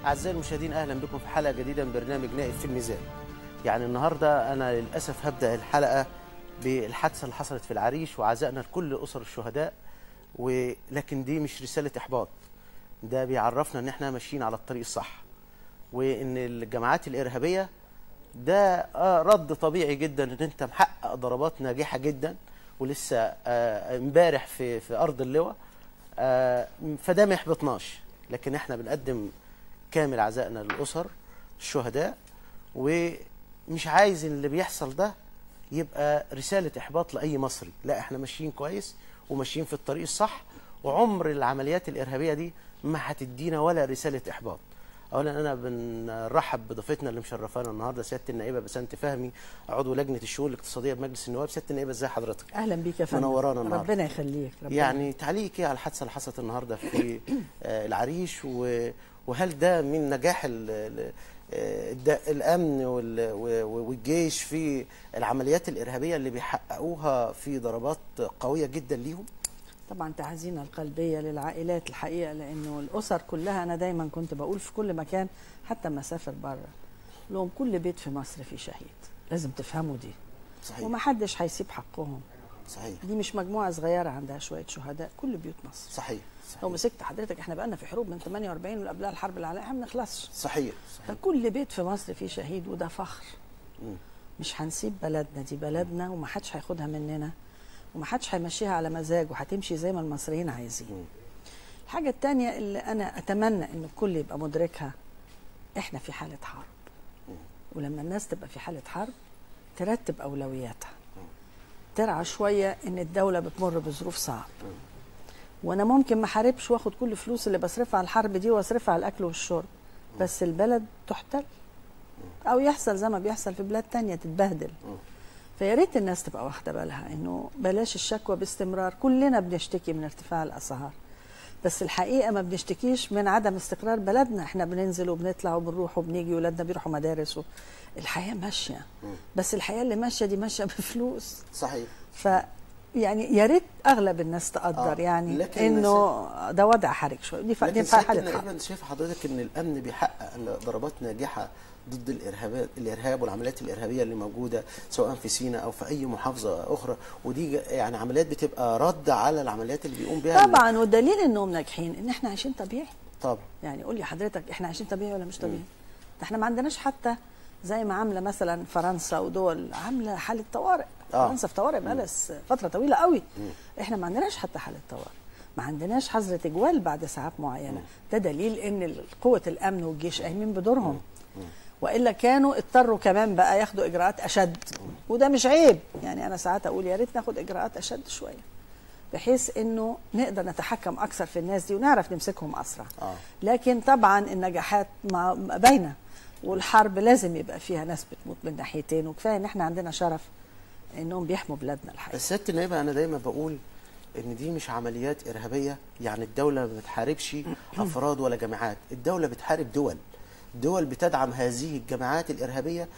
أعزائي المشاهدين أهلا بكم في حلقة جديدة من برنامج نائب في الميزان يعني النهاردة أنا للأسف هبدأ الحلقة بالحادثة اللي حصلت في العريش وعزائنا لكل أسر الشهداء ولكن دي مش رسالة إحباط ده بيعرفنا إن إحنا ماشيين على الطريق الصح وإن الجماعات الإرهابية ده آه رد طبيعي جدا إن أنت محقق ضربات ناجحة جدا ولسه آه، امبارح في في أرض اللواء آه، فده ما يحبطناش لكن احنا بنقدم كامل عزائنا للأسر الشهداء ومش عايز إن اللي بيحصل ده يبقى رسالة إحباط لأي مصري لا احنا ماشيين كويس وماشيين في الطريق الصح وعمر العمليات الإرهابية دي ما هتدينا ولا رسالة إحباط اولا انا بنرحب بضيفتنا اللي مشرفانا النهارده سياده النائبه بسنت فهمي عضو لجنه الشؤون الاقتصاديه بمجلس النواب سياده النائبه ازي حضرتك اهلا بيك يا فندم منورانا النهارده. ربنا يخليك ربنا يعني تعليق ايه على الحادثه اللي حصلت النهارده في آه، العريش و- وهل ده من نجاح ال- ال- آه، الد- الامن وال- و- والجيش في العمليات الارهابيه اللي بيحققوها في ضربات قويه جدا ليهم طبعا تعزينا القلبيه للعائلات الحقيقه لانه الاسر كلها انا دايما كنت بقول في كل مكان حتى ما اسافر بره لهم كل بيت في مصر فيه شهيد لازم تفهموا دي صحيح وما حدش هيسيب حقهم صحيح دي مش مجموعه صغيره عندها شويه شهداء كل بيوت مصر صحيح لو صحيح مسكت حضرتك احنا بقالنا في حروب من 48 وقبلها الحرب العالميه احنا ما بنخلصش صحيح صحيح فكل بيت في مصر فيه شهيد وده فخر مم. مش هنسيب بلدنا دي بلدنا ومحدش هياخدها مننا ومحدش هيمشيها على مزاج وهتمشي زي ما المصريين عايزين مم. الحاجة التانية اللي أنا أتمنى إن الكل يبقى مدركها إحنا في حالة حرب ولما الناس تبقى في حالة حرب ترتب أولوياتها ترعى شوية إن الدولة بتمر بظروف صعب وأنا ممكن ما حاربش وآخد كل فلوس اللي بصرفها على الحرب دي وأصرفها على الأكل والشرب بس البلد تحتل أو يحصل زي ما بيحصل في بلاد تانية تتبهدل فيا ريت الناس تبقى واخده بالها انه بلاش الشكوى باستمرار كلنا بنشتكي من ارتفاع الاسعار بس الحقيقه ما بنشتكيش من عدم استقرار بلدنا احنا بننزل وبنطلع وبنروح وبنيجي ولادنا بيروحوا مدارس و... الحياه ماشيه بس الحياه اللي ماشيه دي ماشيه بفلوس صحيح ف يعني يا ريت اغلب الناس تقدر آه، يعني لكن انه ده وضع حرج شويه دي ف- دي لكن في سيادة حاله النائبة حرب انت شايف حضرتك ان الامن بيحقق ضربات ناجحه ضد الارهاب الارهاب والعمليات الارهابيه اللي موجوده سواء في سيناء او في اي محافظه اخرى ودي ج- يعني عمليات بتبقى رد على العمليات اللي بيقوم بها ال- طبعا والدليل انهم ناجحين ان احنا عايشين طبيعي طبعا يعني قول لي حضرتك احنا عايشين طبيعي ولا مش طبيعي؟ ده احنا ما عندناش حتى زي ما عامله مثلا فرنسا ودول عامله حاله طوارئ آه. فرنسا في طوارئ بقالها س- فتره طويله قوي احنا ما عندناش حتى حاله طوارئ ما عندناش حظر تجوال بعد ساعات معينه ده دليل ان ال- قوه الامن والجيش قايمين بدورهم والا كانوا اضطروا كمان بقى ياخدوا اجراءات اشد وده مش عيب يعني انا ساعات اقول يا ريت ناخد اجراءات اشد شويه بحيث انه نقدر نتحكم اكثر في الناس دي ونعرف نمسكهم اسرع آه. لكن طبعا النجاحات ما- ما باينه والحرب لازم يبقى فيها ناس بتموت من ناحيتين وكفايه ان احنا عندنا شرف انهم بيحموا بلادنا الحقيقه بس سياده النائبه انا دايما بقول ان دي مش عمليات ارهابيه يعني الدوله ما بتحاربش افراد ولا جماعات الدوله بتحارب دول دول بتدعم هذه الجماعات الارهابيه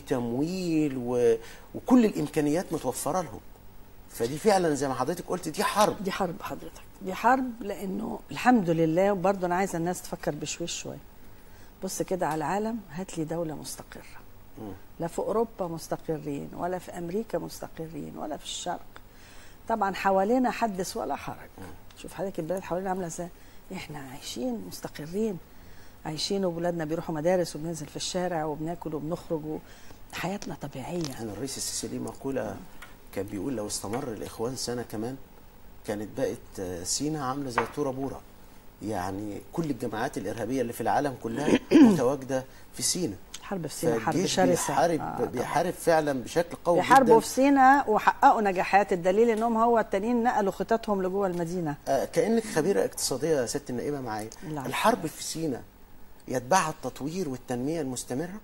بتمويل و... وكل الامكانيات متوفره لهم فدي فعلا زي ما حضرتك قلت دي حرب دي حرب حضرتك دي حرب لانه الحمد لله وبرضه انا عايزه الناس تفكر بشويش شويه بص كده على العالم هات لي دوله مستقره مم. لا في اوروبا مستقرين ولا في امريكا مستقرين ولا في الشرق طبعا حوالينا حدث ولا حرج شوف حضرتك البلاد حوالينا عامله ازاي احنا عايشين مستقرين عايشين وولادنا بيروحوا مدارس وبننزل في الشارع وبناكل وبنخرج وحياتنا طبيعيه يعني الرئيس السيسي ليه مقوله كان بيقول لو استمر الاخوان سنه كمان كانت بقت آه، سينا عامله زي تورا بورا يعني كل الجماعات الارهابيه اللي في العالم كلها متواجده في سينا حرب في سينا حرب فالجيش شرسه بيحارب آه، طبعاً. بيحارب فعلا بشكل قوي بيحاربوا جدا في سينا وحققوا نجاحات الدليل انهم هو التانيين نقلوا خططهم لجوه المدينه آه كانك خبيره اقتصاديه يا ست النائبه معايا نعم. الحرب في سينا يتبعها التطوير والتنميه المستمره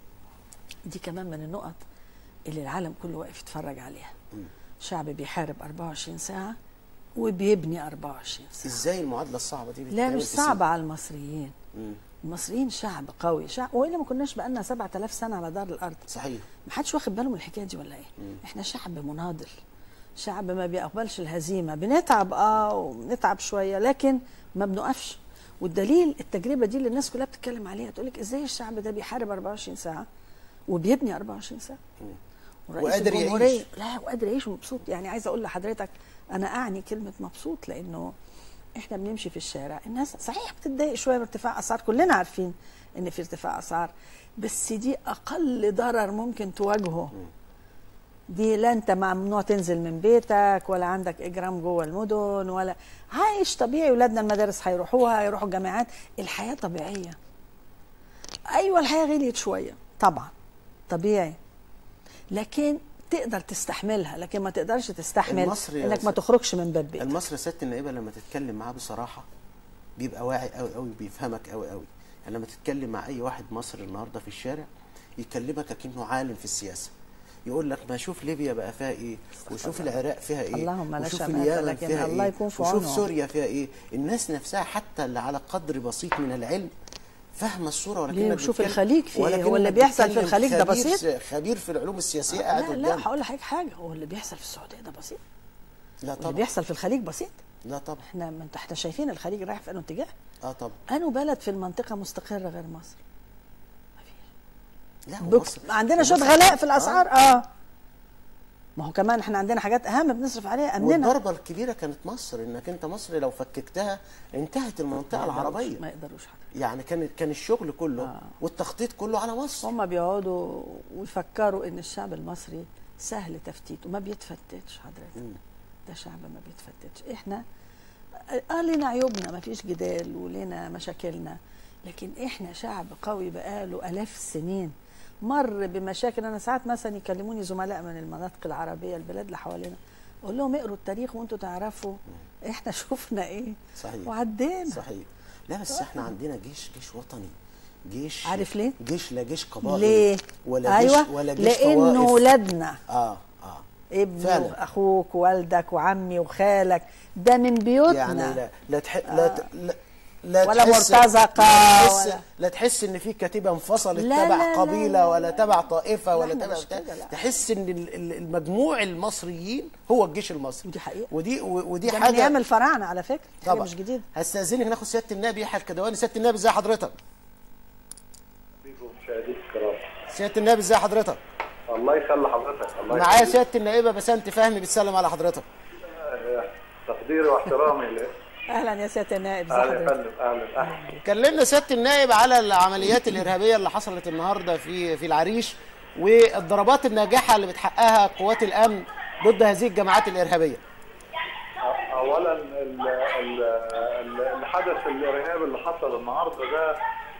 دي كمان من النقط اللي العالم كله واقف يتفرج عليها شعب بيحارب 24 ساعه وبيبني 24 ساعه ازاي المعادله الصعبه دي لا بتتعمل مش في سينا؟ صعبه على المصريين مم. المصريين شعب قوي شعب والا ما كناش بقالنا 7000 سنه على دار الارض صحيح ما حدش واخد باله من الحكايه دي ولا ايه احنا شعب مناضل شعب ما بيقبلش الهزيمه بنتعب اه وبنتعب شويه لكن ما بنقفش والدليل التجربه دي اللي الناس كلها بتتكلم عليها تقول لك ازاي الشعب ده بيحارب 24 ساعه وبيبني 24 ساعه ورئيس وقادر الجمهورية يعيش. لا وقادر يعيش ومبسوط يعني عايزه اقول لحضرتك انا اعني كلمه مبسوط لانه احنا بنمشي في الشارع الناس صحيح بتتضايق شويه من ارتفاع اسعار كلنا عارفين ان في ارتفاع اسعار بس دي اقل ضرر ممكن تواجهه دي لا انت ممنوع تنزل من بيتك ولا عندك اجرام جوه المدن ولا عايش طبيعي ولادنا المدارس هيروحوها هيروحوا الجامعات الحياه طبيعيه ايوه الحياه غليت شويه طبعا طبيعي لكن تقدر تستحملها لكن ما تقدرش تستحمل المصري يا انك ما س- تخرجش من باب بيتك المصري سياده النائبه لما تتكلم معاه بصراحه بيبقى واعي قوي قوي وبيفهمك قوي قوي يعني لما تتكلم مع اي واحد مصري النهارده في الشارع يكلمك كأنه عالم في السياسه يقول لك ما شوف ليبيا بقى فيها ايه وشوف العراق فيها ايه اللهم لا وشوف شماتة، اليمن لكن فيها الله ايه يكون في وشوف عونه. سوريا فيها ايه الناس نفسها حتى اللي على قدر بسيط من العلم فاهمه الصوره ولكن ليه؟ وشوف الخليج في إيه؟ هو اللي بيحصل في الخليج ده بسيط؟ خبير في العلوم السياسيه قاعد لا لا قدامك هقول لحضرتك حاجه هو اللي بيحصل في السعوديه ده بسيط لا واللي طبعا بيحصل في الخليج بسيط لا طبعا احنا ما انت احنا شايفين الخليج رايح في انه اتجاه اه طبعا انه بلد في المنطقه مستقره غير مصر لا هو بك... مصر- عندنا هو شويه مصر- غلاء في آه. الاسعار اه ما هو كمان احنا عندنا حاجات اهم بنصرف عليها امننا والضربه الكبيره كانت مصر انك انت مصر لو فككتها انتهت المنطقه العربيه ما يقدروش حضرتك يعني كان كان الشغل كله آه. والتخطيط كله على مصر هم بيقعدوا ويفكروا ان الشعب المصري سهل تفتيته ما بيتفتتش حضرتك مم. ده شعب ما بيتفتتش احنا اه لنا عيوبنا ما فيش جدال ولنا مشاكلنا لكن احنا شعب قوي بقاله الاف السنين مر بمشاكل انا ساعات مثلا يكلموني زملاء من المناطق العربيه البلاد اللي حوالينا اقول لهم اقروا التاريخ وانتوا تعرفوا احنا شفنا ايه صحيح وعدينا صحيح لا بس احنا عندنا جيش جيش وطني جيش عارف ليه؟ جيش لا جيش قبائل ليه ولا ايوه جيش ولا جيش لانه طوائف. ولادنا اه اه ابني فعلا. واخوك ووالدك وعمي وخالك ده من بيوتنا يعني لا لا تح... لا, ت... لا لا ولا تحس- مرتزقة لا تحس ولا- لا تحس ان في كتيبه انفصلت لا، تبع لا، لا، قبيله لا، ولا تبع طائفه ولا احنا تبع مش بتاع. كده، لا. تحس ان ال- ال- المجموع المصريين هو الجيش المصري ودي حقيقة. ودي و- ودي ده من حاجه ايام الفراعنه على فكره حاجه طبعا مش جديد هستاذنك ناخد سياده النائب يحيى الكدواني سياده النائب ازي حضرتك بيكم مشاهديك الكرام سياده النائب ازي حضرتك الله يخلي حضرتك الله معايا يخليك. سياده النائبه بسنت فهمي بتسلم على حضرتك آه، تقديري واحترامي ل- اهلا يا سياده النائب ازي اهلا يا حضرتك فندم اهلا اهلا كلمنا سياده النائب على العمليات الارهابيه اللي حصلت النهارده في في العريش والضربات الناجحه اللي بتحققها قوات الامن ضد هذه الجماعات الارهابيه أ- اولا ال- ال- ال- الحدث الارهابي اللي حصل النهارده ده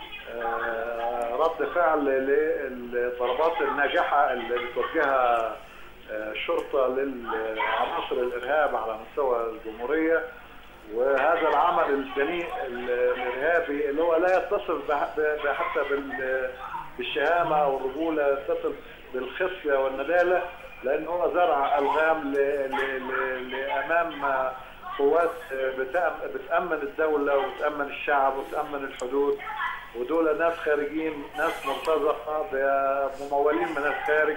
آه، رد فعل للضربات الناجحه اللي بتوجهها آه، الشرطه للعناصر الارهاب على مستوى الجمهوريه وهذا العمل الدنيء ال- الارهابي اللي هو لا يتصف بح- ب- حتى بال- بالشهامه او الرجوله يتصف بالخفيه والنداله لان هو زرع الغام ل- ل- ل- لامام قوات بتأم- بتامن الدوله وبتامن الشعب وبتامن الحدود ودول ناس خارجين ناس مرتزقه ممولين من الخارج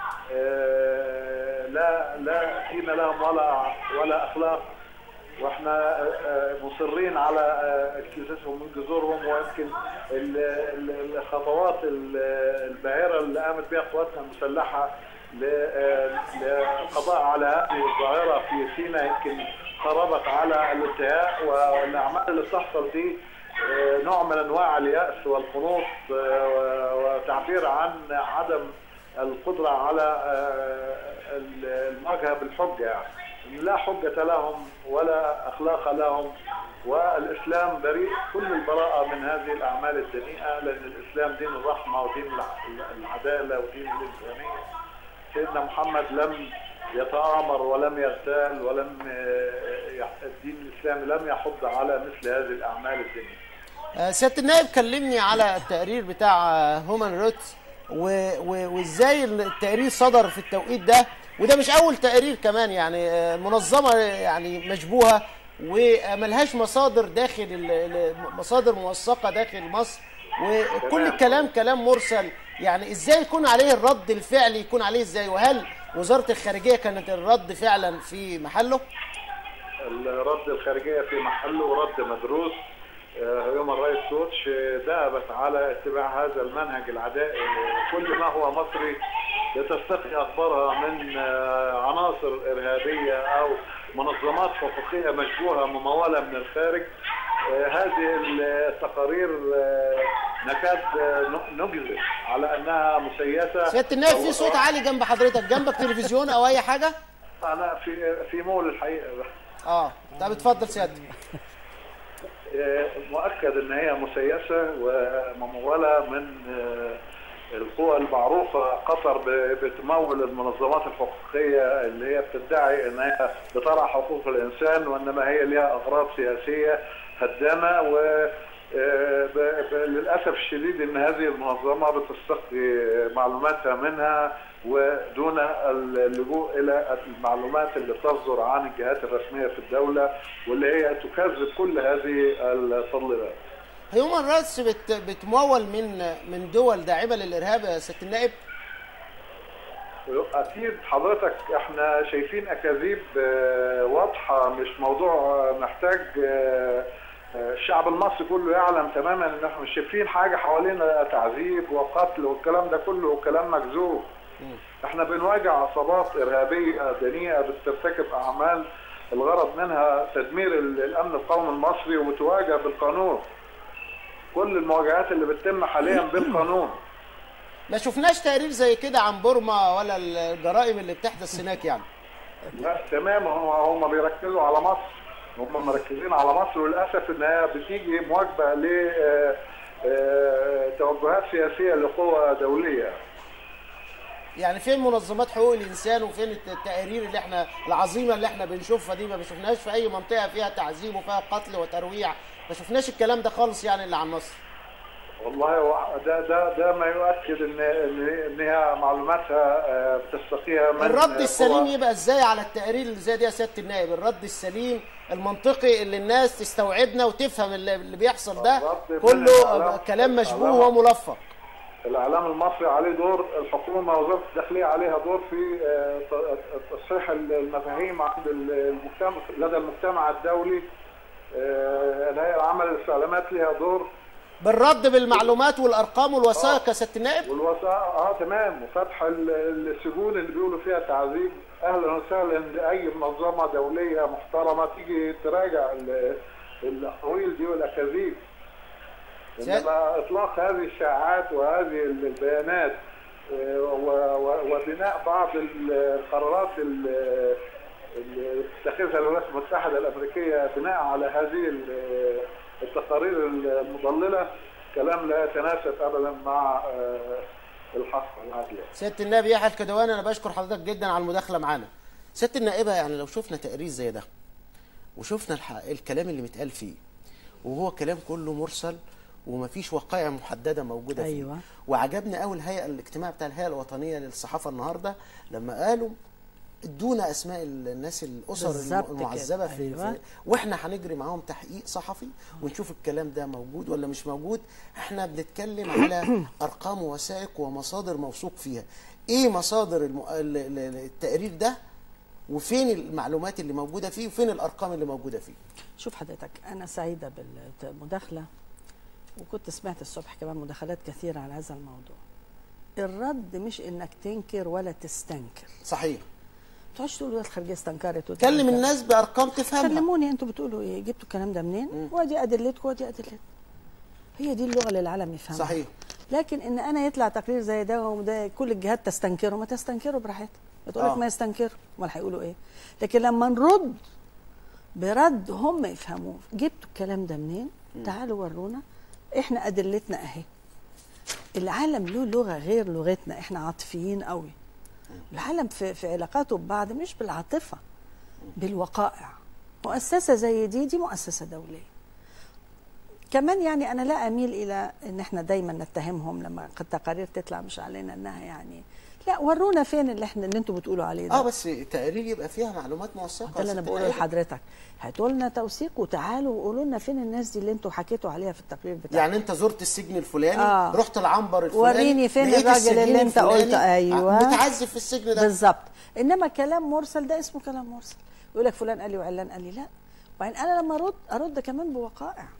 آه، لا لا دين لهم ولا ولا اخلاق واحنا آه، مصرين على آه، اجتثاثهم من جذورهم ويمكن ال- ال- الخطوات ال- الباهره اللي قامت بها قواتنا المسلحه ل- آه، للقضاء على هذه الظاهره في سيناء يمكن قربت على الانتهاء والاعمال اللي بتحصل دي آه، نوع من انواع الياس والقنوط آه، وتعبير عن عدم القدره على آه، المواجهه بالحجه يعني لا حجة لهم ولا أخلاق لهم والإسلام بريء كل البراءة من هذه الأعمال الدنيئة لأن الإسلام دين الرحمة ودين الع- العدالة ودين الإنسانية سيدنا محمد لم يتآمر ولم يغتال ولم آه، يح- الدين الإسلامي لم يحض على مثل هذه الأعمال الدنيئة آه، سياده النائب كلمني على التقرير بتاع هومان روتس وازاي التقرير صدر في التوقيت ده وده مش اول تقرير كمان يعني آه، منظمه يعني مشبوهه وملهاش مصادر داخل ال- ال- مصادر موثقه داخل مصر وكل تمام. الكلام كلام مرسل يعني ازاي يكون عليه الرد الفعلي يكون عليه ازاي وهل وزاره الخارجيه كانت الرد فعلا في محله؟ الرد الخارجية في محله رد مدروس هيومن رايتس ووتش ذهبت على اتباع هذا المنهج العدائي كل ما هو مصري لتستقي اخبارها من آه، عناصر ارهابيه او منظمات حقوقيه مشبوهه مموله من الخارج آه، هذه التقارير آه، نكاد آه، نجزم على انها مسيسه سياده النائب في صوت عالي جنب حضرتك جنبك تلفزيون او اي حاجه انا في في مول الحقيقه اه طب اتفضل سيادتك مؤكد ان هي مسيسه ومموله من آه، القوى المعروفه قطر ب- بتمول المنظمات الحقوقيه اللي هي بتدعي ان هي بترعى حقوق الانسان وانما هي لها اغراض سياسيه هدامه و آه، ب- ب- للاسف الشديد ان هذه المنظمه بتستقي معلوماتها منها ودون اللجوء الى المعلومات اللي تصدر عن الجهات الرسميه في الدوله واللي هي تكذب كل هذه التضليلات. هيومن رايتس بت بتمول من من دول داعمه للارهاب يا سياده النائب اكيد حضرتك احنا شايفين اكاذيب آه، واضحه مش موضوع آه، محتاج آه، آه، الشعب المصري كله يعلم تماما ان احنا مش شايفين حاجه حوالينا تعذيب وقتل والكلام ده كله كلام مكذوب احنا بنواجه عصابات ارهابيه دنيئه بترتكب اعمال الغرض منها تدمير ال- الامن القومي المصري وتواجه بالقانون كل المواجهات اللي بتتم حاليا بالقانون ما شفناش تقرير زي كده عن بورما ولا الجرائم اللي بتحدث هناك يعني لا تمام هم هم بيركزوا على مصر هم مركزين على مصر وللاسف ان هي بتيجي مواجبه ل آه، آه، توجهات سياسيه لقوى دوليه يعني فين منظمات حقوق الانسان وفين الت- التقارير اللي احنا العظيمه اللي احنا بنشوفها دي ما بنشوفناش في اي منطقه فيها تعذيب وفيها قتل وترويع ما شفناش الكلام ده خالص يعني اللي عن مصر والله هو ده ده ده ما يؤكد ان ان ان هي معلوماتها آه، بتستقيها من الرد السليم قوى- يبقى ازاي على التقارير اللي زي دي يا سياده النائب الرد السليم المنطقي اللي الناس تستوعبنا وتفهم اللي اللي بيحصل ده الرد من كله الإعلام- كلام مشبوه الإعلام. وملفق الاعلام المصري عليه دور الحكومه وزاره الداخليه عليها دور في آه، ت- تصحيح المفاهيم عند المجتمع لدى المجتمع الدولي آه، الهيئه العامه للاستعلامات لها دور بالرد بالمعلومات والارقام والوثائق يا سياده النائب والوثائق اه تمام وفتح ال- السجون اللي بيقولوا فيها تعذيب اهلا وسهلا لاي منظمه دوليه محترمه تيجي تراجع ال- الاقاويل دي والاكاذيب سيادة- انما اطلاق هذه الشائعات وهذه البيانات آه، و- و- وبناء بعض ال- القرارات ال- اللي تتخذها الولايات المتحده الامريكيه بناء على هذه ال- التقارير المضلله كلام لا يتناسب ابدا مع آه، الحق والعدل سياده النائب يحيى الكدواني انا بشكر حضرتك جدا على المداخله معانا سياده النائبه يعني لو شفنا تقرير زي ده وشفنا الح... الكلام اللي متقال فيه وهو كلام كله مرسل ومفيش وقائع محدده موجوده فيه أيوة. وعجبني قوي الهيئه الاجتماع بتاع الهيئه الوطنيه للصحافه النهارده لما قالوا ادونا اسماء الناس الاسر بالظبط الم- كده. المعذبه في, أيوة. في واحنا هنجري معاهم تحقيق صحفي ونشوف الكلام ده موجود ولا مش موجود احنا بنتكلم على ارقام ووثائق ومصادر موثوق فيها ايه مصادر الم... ال- ال- ال- التقرير ده وفين المعلومات اللي موجوده فيه وفين الارقام اللي موجوده فيه شوف حضرتك انا سعيده بالمداخله وكنت سمعت الصبح كمان مداخلات كثيره على هذا الموضوع الرد مش انك تنكر ولا تستنكر صحيح ما تقعدش تقول وزاره الخارجيه استنكرت وت- كلم الناس بارقام تفهمها كلموني انتوا بتقولوا ايه جبتوا الكلام ده منين وادي ادلتكم وادي ادلتكم هي دي اللغه اللي العالم يفهمها صحيح لكن ان انا يطلع تقرير زي ده وده كل الجهات تستنكره ما تستنكره براحتها بتقول آه. لك ما يستنكروا امال هيقولوا ايه لكن لما نرد برد هم يفهموه جبتوا الكلام ده منين تعالوا ورونا احنا ادلتنا اهي العالم له لغه غير لغتنا احنا عاطفيين قوي العالم في, في علاقاته ببعض مش بالعاطفه بالوقائع مؤسسه زي دي دي مؤسسه دوليه كمان يعني انا لا اميل الى ان احنا دايما نتهمهم لما التقارير تطلع مش علينا انها يعني لا ورونا فين اللي احنا اللي انتوا بتقولوا عليه ده اه بس تقرير يبقى فيها معلومات موثقه ده اللي انا يا ست بقوله النائبة. لحضرتك هاتوا لنا توثيق وتعالوا وقولوا لنا فين الناس دي اللي انتوا حكيتوا عليها في التقرير بتاعكم يعني انت زرت السجن الفلاني آه. رحت العنبر الفلاني وريني فين لقيت الراجل السجين اللي انت الفلاني قلت ايوه متعذب في السجن ده بالظبط انما كلام مرسل ده اسمه كلام مرسل يقول لك فلان قال لي وعلان قال لي لا وبعدين انا لما ارد ارد كمان بوقائع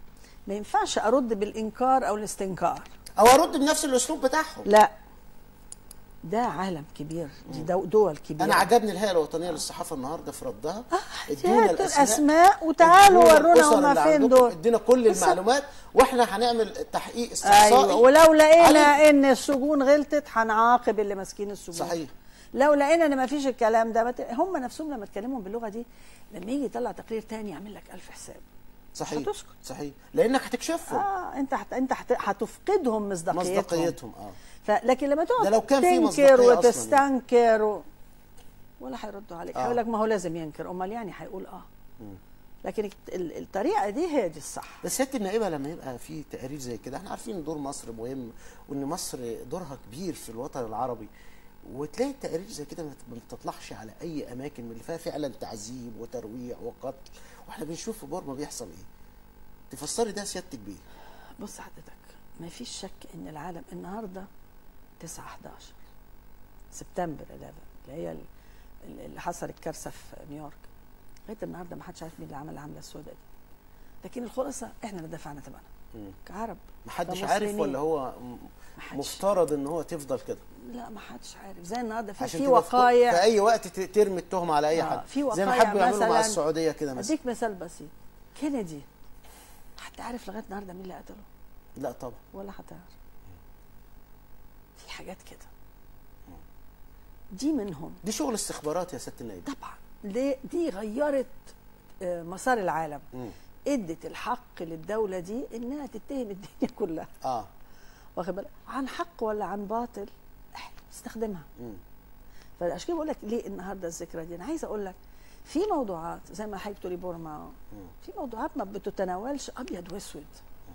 ما ينفعش ارد بالانكار او الاستنكار او ارد بنفس الاسلوب بتاعهم لا ده عالم كبير دي دو- دول كبيره انا عجبني الهيئه الوطنيه للصحافه النهارده في ردها هات الاسماء وتعالوا ادونا ورونا الأسر هما اللي فين عندكم، دول ادينا كل بس- المعلومات واحنا هنعمل تحقيق استقصائي ايوه ولو لقينا على- ان السجون غلطت هنعاقب اللي ماسكين السجون صحيح لو لقينا ان ما فيش الكلام ده ما ت- هم نفسهم لما اتكلموا باللغه دي لما يجي يطلع تقرير تاني يعمل لك ألف حساب صحيح هتسكت. صحيح لانك هتكشفهم اه انت حت... انت حت... هتفقدهم مصداقيتهم مصداقيتهم اه ف... لكن لما تقعد ده لو كان في تنكر مصداقية أصلاً وتستنكر و... ولا هيردوا عليك آه. هيقول لك ما هو لازم ينكر امال يعني هيقول اه لكن الت- ال- الطريقه دي هي دي الصح بس سياده النائبه لما يبقى في تقارير زي كده احنا عارفين ان دور مصر مهم وان مصر دورها كبير في الوطن العربي وتلاقي التقارير زي كده ما ت- ما بتطلعش على اي اماكن من اللي فيها فعلا تعذيب وترويع وقتل واحنا بنشوف في بورما بيحصل ايه تفسري ده سيادتك بيه بص حضرتك ما فيش شك ان العالم النهارده 9 11 سبتمبر 11 اللي هي ال- ال- اللي حصل الكارثه في نيويورك لغايه النهارده ما حدش عارف مين اللي عمل العمله السوداء دي لكن الخلاصه احنا اللي دفعنا ثمنها مم. كعرب محدش كمسلمين. عارف ولا هو م- محدش. مفترض ان هو تفضل كده لا ما حدش عارف زي النهارده في عشان في تبقى في كل- وقايع في اي وقت ت- ترمي التهمه على اي آه، حد في زي ما وقايع حبوا يعملوا مع مثلاً- السعوديه كده مثلا اديك مثال بسيط كينيدي حتى عارف لغايه النهارده مين اللي قتله لا طبعا ولا هتعرف في حاجات كده دي منهم دي شغل استخبارات يا سياده النائب طبعا دي, دي غيرت آه، مسار العالم مم. ادت الحق للدوله دي انها تتهم الدنيا كلها اه واخد بالك عن حق ولا عن باطل احنا بنستخدمها مم. فعشان كده بقول لك ليه النهارده الذكرى دي انا عايزه اقول لك في موضوعات زي ما حضرتك تقولي بورما في موضوعات ما بتتناولش ابيض واسود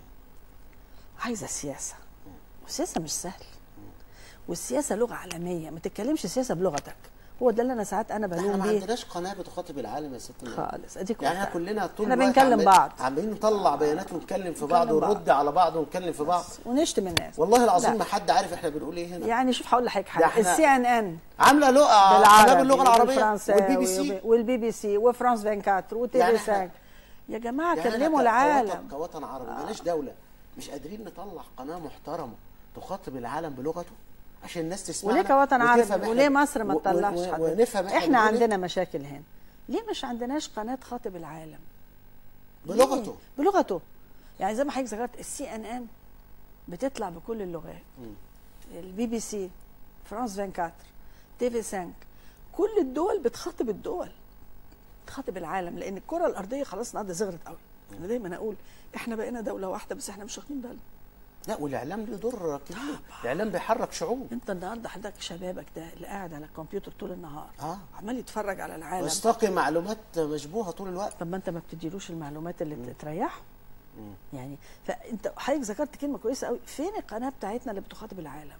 عايزه سياسه والسياسه مش سهل والسياسه لغه عالميه ما تتكلمش سياسه بلغتك هو ده اللي انا ساعات انا احنا بلوم ما بيه عندناش قناه بتخاطب العالم يا ست النائب خالص اديك يعني احنا قلت. كلنا طول احنا الوقت بنكلم عمال- بعض عمالين نطلع بيانات ونتكلم في نكلم بعض بعض. ونرد على بعض ونتكلم في بعض ونشتم الناس والله العظيم لا. ما حد عارف احنا بنقول ايه هنا يعني شوف هقول لحضرتك ده حاجه احنا- السي ان ان عامله لقى بالعربي قناه باللغه العربيه والفرنساوي والبي بي سي والبي بي سي وفرانس 24 وتي يعني في إحنا- 5 يا جماعه يعني كلموا إحنا ك- العالم كوطن, كوطن عربي مالناش دوله مش قادرين نطلع قناه محترمه تخاطب العالم بلغته عشان الناس تسمعنا وليه كوطن وتفهم عربي إحنا- وليه مصر ما و- و- تطلعش و- حد ونفهم احنا احنا بنقول إيه عندنا مشاكل هنا ليه مش عندناش قناه تخاطب العالم بلغته ليه؟ بلغته يعني زي ما حضرتك ذكرت السي ان ان بتطلع بكل اللغات البي بي سي فرانس 24 تي في 5 كل الدول بتخاطب الدول تخاطب العالم لان الكره الارضيه خلاص النهارده صغرت قوي انا دايما اقول احنا بقينا دوله واحده بس احنا مش واخدين بالنا لا والاعلام له دور كبير الاعلام بيحرك شعوب انت النهارده حضرتك شبابك ده اللي قاعد على الكمبيوتر طول النهار اه عمال يتفرج على العالم واستقي معلومات مشبوهه طول الوقت طب ما انت ما بتديلوش المعلومات اللي تريحه يعني فانت حضرتك ذكرت كلمه كويسه قوي فين القناه بتاعتنا اللي بتخاطب العالم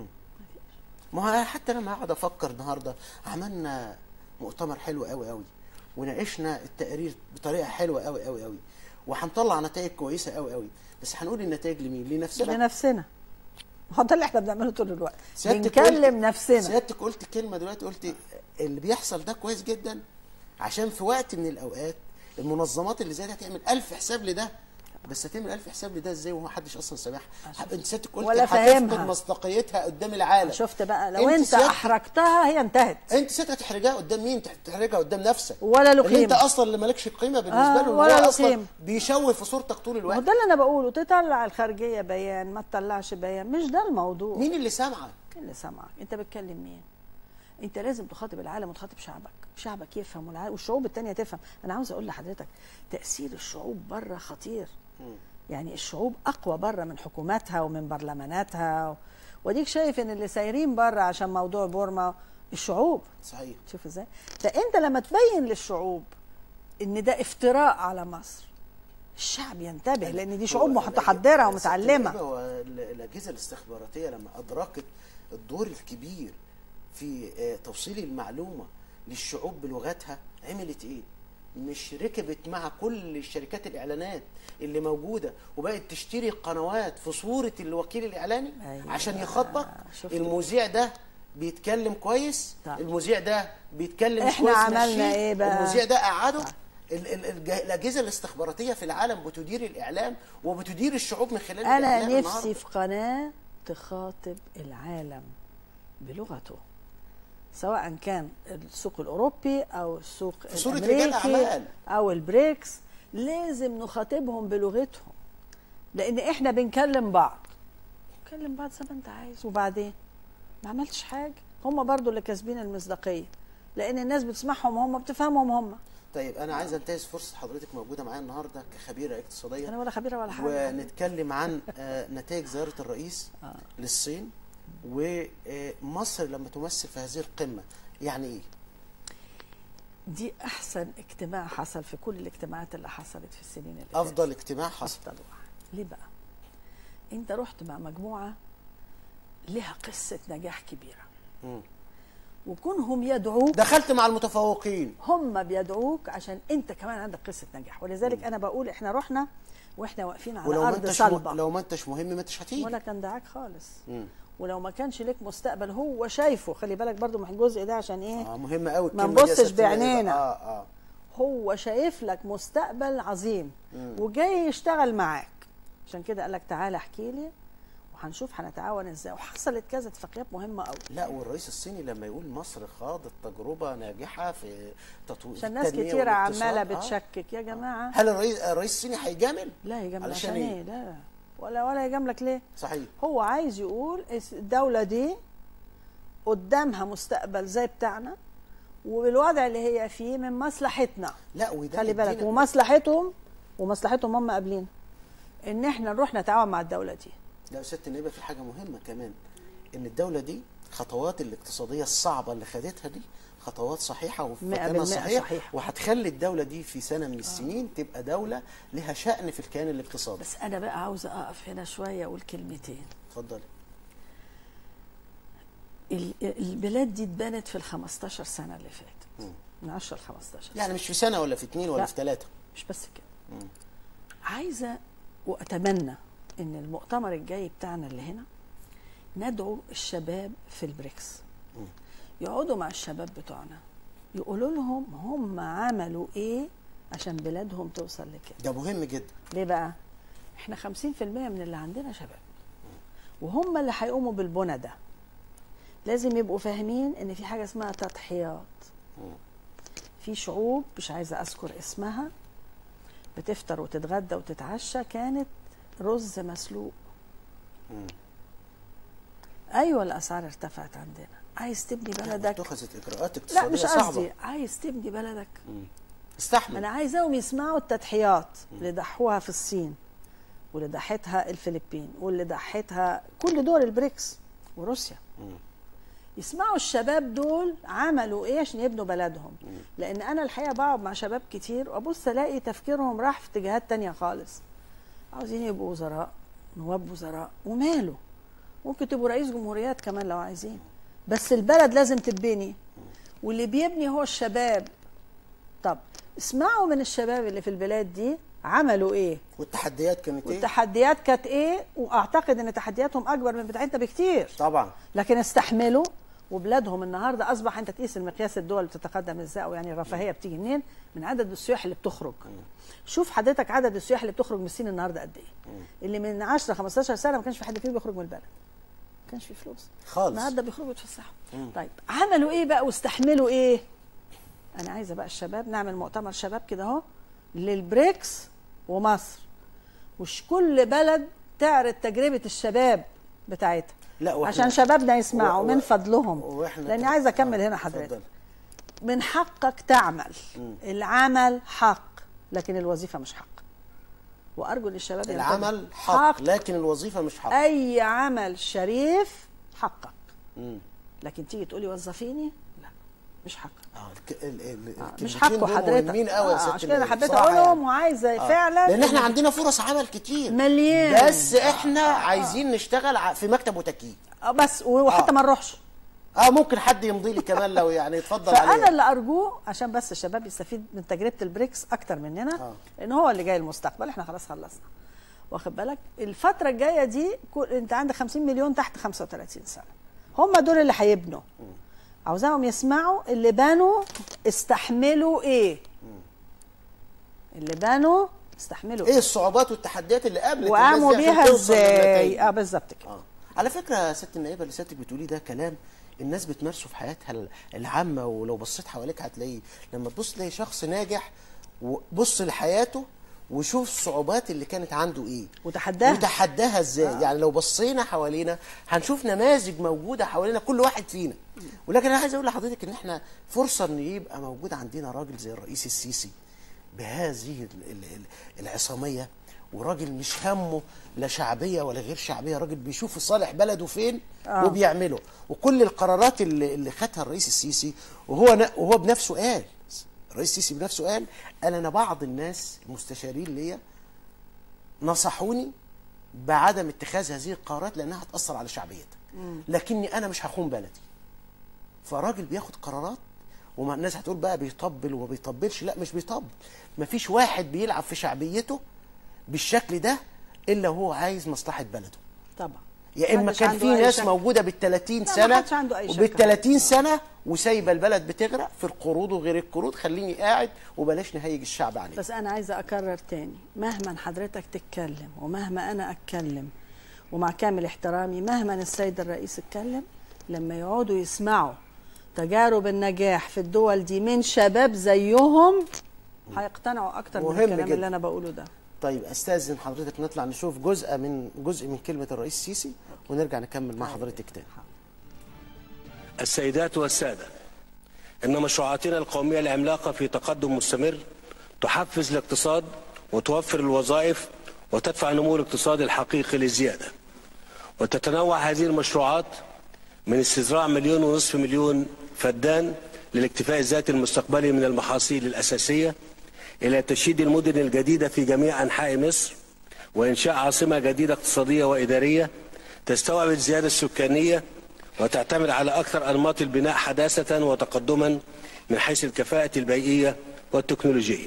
ما هو حتى لما اقعد افكر النهارده عملنا مؤتمر حلو قوي قوي وناقشنا التقارير بطريقه حلوه قوي قوي قوي وهنطلع نتائج كويسه قوي قوي بس هنقول النتائج لمين لنفسنا لنفسنا هو ده اللي احنا بنعمله طول الوقت سيادتك بنكلم قلت- نفسنا سيادتك قلت كلمه دلوقتي قلت اللي بيحصل ده كويس جدا عشان في وقت من الاوقات المنظمات اللي زي دي هتعمل ألف حساب لده بس هتعمل ألف حساب لده ازاي وما حدش اصلا سامعها انت سيادتك قلت ولا هتفقد فاهمها. مصداقيتها قدام العالم شفت بقى لو انت سيادتك- احرجتها هي انتهت انت ساعتها تحرجها قدام مين تحرجها قدام نفسك ولا له اللي انت قيمة. اصلا اللي مالكش قيمه بالنسبه آه، له ولا هو له اصلا قيمة. بيشوه في صورتك طول ما هو الوقت ده اللي انا بقوله تطلع الخارجيه بيان ما تطلعش بيان مش ده الموضوع مين اللي سامعك مين اللي سامعك انت بتكلم مين انت لازم تخاطب العالم وتخاطب شعبك شعبك يفهم والعالم والشعوب التانية تفهم انا عاوز اقول لحضرتك تاثير الشعوب بره خطير يعني الشعوب اقوى بره من حكوماتها ومن برلماناتها و... وديك شايف ان اللي سايرين بره عشان موضوع بورما الشعوب صحيح شوف ازاي فانت لما تبين للشعوب ان ده افتراء على مصر الشعب ينتبه لان دي شعوب هو متحضره الأج- ومتعلمه هو ال- الاجهزه الاستخباراتيه لما ادركت الدور الكبير في آه، توصيل المعلومه للشعوب بلغتها عملت ايه؟ مش ركبت مع كل الشركات الاعلانات اللي موجوده وبقت تشتري قنوات في صوره الوكيل الاعلاني أيوة. عشان يخاطبك شفت. المذيع ده بيتكلم كويس طيب. المذيع ده بيتكلم مش إحنا كويس عملنا مشيه. إيه بقى؟ المذيع ده قعده ال- ال- الج- الاجهزه الاستخباراتيه في العالم بتدير الاعلام وبتدير الشعوب من خلال انا الإعلام نفسي النهاردة. في قناه تخاطب العالم بلغته سواء كان السوق الاوروبي او السوق في صورة رجال الامريكي أعمال. او البريكس لازم نخاطبهم بلغتهم لان احنا بنكلم بعض نكلم بعض زي ما انت عايز وبعدين ما عملتش حاجه هم برضو اللي كاسبين المصداقيه لان الناس بتسمعهم هم بتفهمهم هم طيب انا عايز انتهز فرصه حضرتك موجوده معايا النهارده كخبيره اقتصاديه انا ولا خبيره ولا حاجه ونتكلم عن آه، نتائج زياره الرئيس آه. للصين ومصر لما تمثل في هذه القمه يعني ايه؟ دي احسن اجتماع حصل في كل الاجتماعات اللي حصلت في السنين اللي فاتت. افضل اجتماع حصل افضل واحد ليه بقى انت رحت مع مجموعه لها قصه نجاح كبيره مم. وكونهم يدعوك دخلت مع المتفوقين هم بيدعوك عشان انت كمان عندك قصه نجاح ولذلك انا بقول احنا رحنا واحنا واقفين على ولو ما ارض انتش م... صلبه لو ما انتش مهم ما انتش هتيجي ولا كان دعاك خالص مم. ولو ما كانش ليك مستقبل هو شايفه خلي بالك برضو من الجزء ده عشان ايه اه مهم قوي ما الكلمة دي يا نبصش ست نائبة. بعينينا. اه اه هو شايف لك مستقبل عظيم وجاي يشتغل معاك عشان كده قال لك تعالى احكي لي وهنشوف هنتعاون ازاي وحصلت كذا اتفاقيات مهمه قوي لا والرئيس الصيني لما يقول مصر خاضت تجربه ناجحه في تطوير عشان ناس التنمية كتيره والاقتصاد. عماله آه. بتشكك يا جماعه هل الرئيس الرئيس الصيني هيجامل؟ لا يا جماعه علشان عشان إيه؟ ايه لا ولا ولا يجاملك ليه صحيح هو عايز يقول اس- الدوله دي قدامها مستقبل زي بتاعنا وبالوضع اللي هي فيه من مصلحتنا لا وده خلي بالك يدينا- ومصلحتهم ومصلحتهم هم قابلين ان احنا نروح نتعاون مع الدوله دي لا يا ست النائبه في حاجه مهمه كمان ان الدوله دي خطوات الاقتصاديه الصعبه اللي خدتها دي خطوات صحيحه وفي مئة مكانها بالمئة صحيح صحيح. وهتخلي الدوله دي في سنه من السنين تبقى دوله لها شأن في الكيان الاقتصادي بس انا بقى عاوزه اقف هنا شويه اقول كلمتين اتفضلي ال- البلاد دي اتبنت في ال 15 سنه اللي فاتت من 10 ل 15 يعني مش في سنه ولا في اتنين ولا لا. في ثلاثه مش بس كده عايزه واتمنى ان المؤتمر الجاي بتاعنا اللي هنا ندعو الشباب في البريكس يقعدوا مع الشباب بتوعنا يقولوا لهم هم عملوا ايه عشان بلادهم توصل لكده ده مهم جدا ليه بقى احنا 50% من اللي عندنا شباب وهم اللي هيقوموا بالبنى ده لازم يبقوا فاهمين ان في حاجه اسمها تضحيات في شعوب مش عايزه اذكر اسمها بتفطر وتتغدى وتتعشى كانت رز مسلوق ايوه الاسعار ارتفعت عندنا عايز تبني بلدك اتخذت اجراءات لا اقتصاديه مش صعبه قصدي عايز تبني بلدك استحمل انا عايزاهم يسمعوا التضحيات اللي ضحوها في الصين واللي ضحتها الفلبين واللي ضحتها كل دول البريكس وروسيا يسمعوا الشباب دول عملوا ايه عشان يبنوا بلدهم لان انا الحقيقه بقعد مع شباب كتير وابص الاقي تفكيرهم راح في اتجاهات تانية خالص عاوزين يبقوا وزراء نواب وزراء وماله ممكن تبقوا رئيس جمهوريات كمان لو عايزين بس البلد لازم تتبني واللي بيبني هو الشباب طب اسمعوا من الشباب اللي في البلاد دي عملوا ايه والتحديات كانت ايه؟ والتحديات كانت ايه واعتقد ان تحدياتهم اكبر من بتاعتنا بكتير طبعا لكن استحملوا وبلادهم النهارده اصبح انت تقيس المقياس الدول بتتقدم ازاي او يعني الرفاهيه بتيجي منين من عدد السياح اللي بتخرج شوف حضرتك عدد السياح اللي بتخرج من الصين النهارده قد ايه اللي من 10 15 سنه ما كانش في حد فيهم بيخرج من البلد ما كانش في فلوس خالص. النهارده بيخرجوا يتفسحوا طيب عملوا ايه بقى واستحملوا ايه انا عايزه بقى الشباب نعمل مؤتمر شباب كده اهو للبريكس ومصر وش كل بلد تعرض تجربه الشباب بتاعتها لا وإحنا- عشان شبابنا يسمعوا و- من و- فضلهم واحنا لاني كم- عايزه اكمل آه، هنا حضرتك اتفضلي. من حقك تعمل العمل حق لكن الوظيفه مش حق وارجو للشباب ينتبهوا. العمل حق لكن الوظيفه مش حق اي عمل شريف حقك مم. لكن تيجي تقولي وظفيني لا مش حقك اه الك... ال... ال... آه، مش الكلمتين حقه دول حضرتك مهمين قوي يا آه، ست عشان كده النبي. حبيت بصراحة اقولهم يعني. وعايزه آه. فعلا لان احنا إن- عندنا فرص عمل كتير مليان بس احنا عايزين نشتغل ع- في مكتب وتكييف آه، بس وحتى آه. ما نروحش اه ممكن حد يمضي لي كمان لو يعني اتفضل فانا عليه اللي ارجوه عشان بس الشباب يستفيد من تجربه البريكس اكتر مننا آه. لان هو اللي جاي المستقبل احنا خلاص خلصنا واخد بالك الفتره الجايه دي كو- انت عندك 50 مليون تحت 35 سنه هم دول اللي هيبنوا عاوزاهم يسمعوا اللي بنوا استحملوا ايه اللي بنوا استحملوا ايه الصعوبات والتحديات اللي قابلت وقاموا الناس دي عشان بيها توصل ازاي للنتائج؟ اه بالظبط كده اه على فكره يا ست النائبه اللي سيادتك بتقوليه ده كلام الناس بتمارسه في حياتها ال- العامه ولو بصيت حواليك هتلاقيه لما تبص تلاقي شخص ناجح وبص لحياته وشوف الصعوبات اللي كانت عنده ايه وتحداها. وتحداها ازاي آه. يعني لو بصينا حوالينا هنشوف نماذج موجوده حوالينا كل واحد فينا ولكن انا عايز اقول لحضرتك ان احنا فرصه ان يبقى موجود عندنا راجل زي الرئيس السيسي بهذه ال- ال- ال- العصاميه وراجل مش همه لا شعبيه ولا غير شعبيه راجل بيشوف صالح بلده فين آه. وبيعمله وكل القرارات اللي, اللي خدها الرئيس السيسي وهو ن- وهو بنفسه قال الرئيس السيسي بنفسه قال قال انا بعض الناس المستشارين ليا نصحوني بعدم اتخاذ هذه القرارات لانها هتاثر على شعبيتك لكني انا مش هخون بلدي فراجل بياخد قرارات وما الناس هتقول بقى بيطبل وما بيطبلش لا مش بيطبل مفيش واحد بيلعب في شعبيته بالشكل ده الا وهو عايز مصلحه بلده طبعا يا اما محدش كان عنده في أي ناس شك. موجوده بال 30 لا، سنه محدش عنده أي شك. وبال 30 سنه وسايبه البلد بتغرق في القروض وغير القروض خليني قاعد وبلاش نهيج الشعب عليه بس انا عايزه اكرر تاني مهما حضرتك تتكلم ومهما انا اتكلم ومع كامل احترامي مهما السيد الرئيس اتكلم لما يقعدوا يسمعوا تجارب النجاح في الدول دي من شباب زيهم هيقتنعوا اكتر من مهم الكلام جدا. اللي انا بقوله ده طيب استاذن حضرتك نطلع نشوف جزء من جزء من كلمه الرئيس السيسي ونرجع نكمل مع حضرتك تاني السيدات والسادة إن مشروعاتنا القومية العملاقة في تقدم مستمر تحفز الاقتصاد وتوفر الوظائف وتدفع نمو الاقتصاد الحقيقي للزيادة وتتنوع هذه المشروعات من استزراع مليون ونصف مليون فدان للاكتفاء الذاتي المستقبلي من المحاصيل الأساسية إلى تشييد المدن الجديدة في جميع أنحاء مصر وإنشاء عاصمة جديدة اقتصادية وإدارية تستوعب الزيادة السكانية وتعتمد على أكثر أنماط البناء حداثة وتقدما من حيث الكفاءة البيئية والتكنولوجية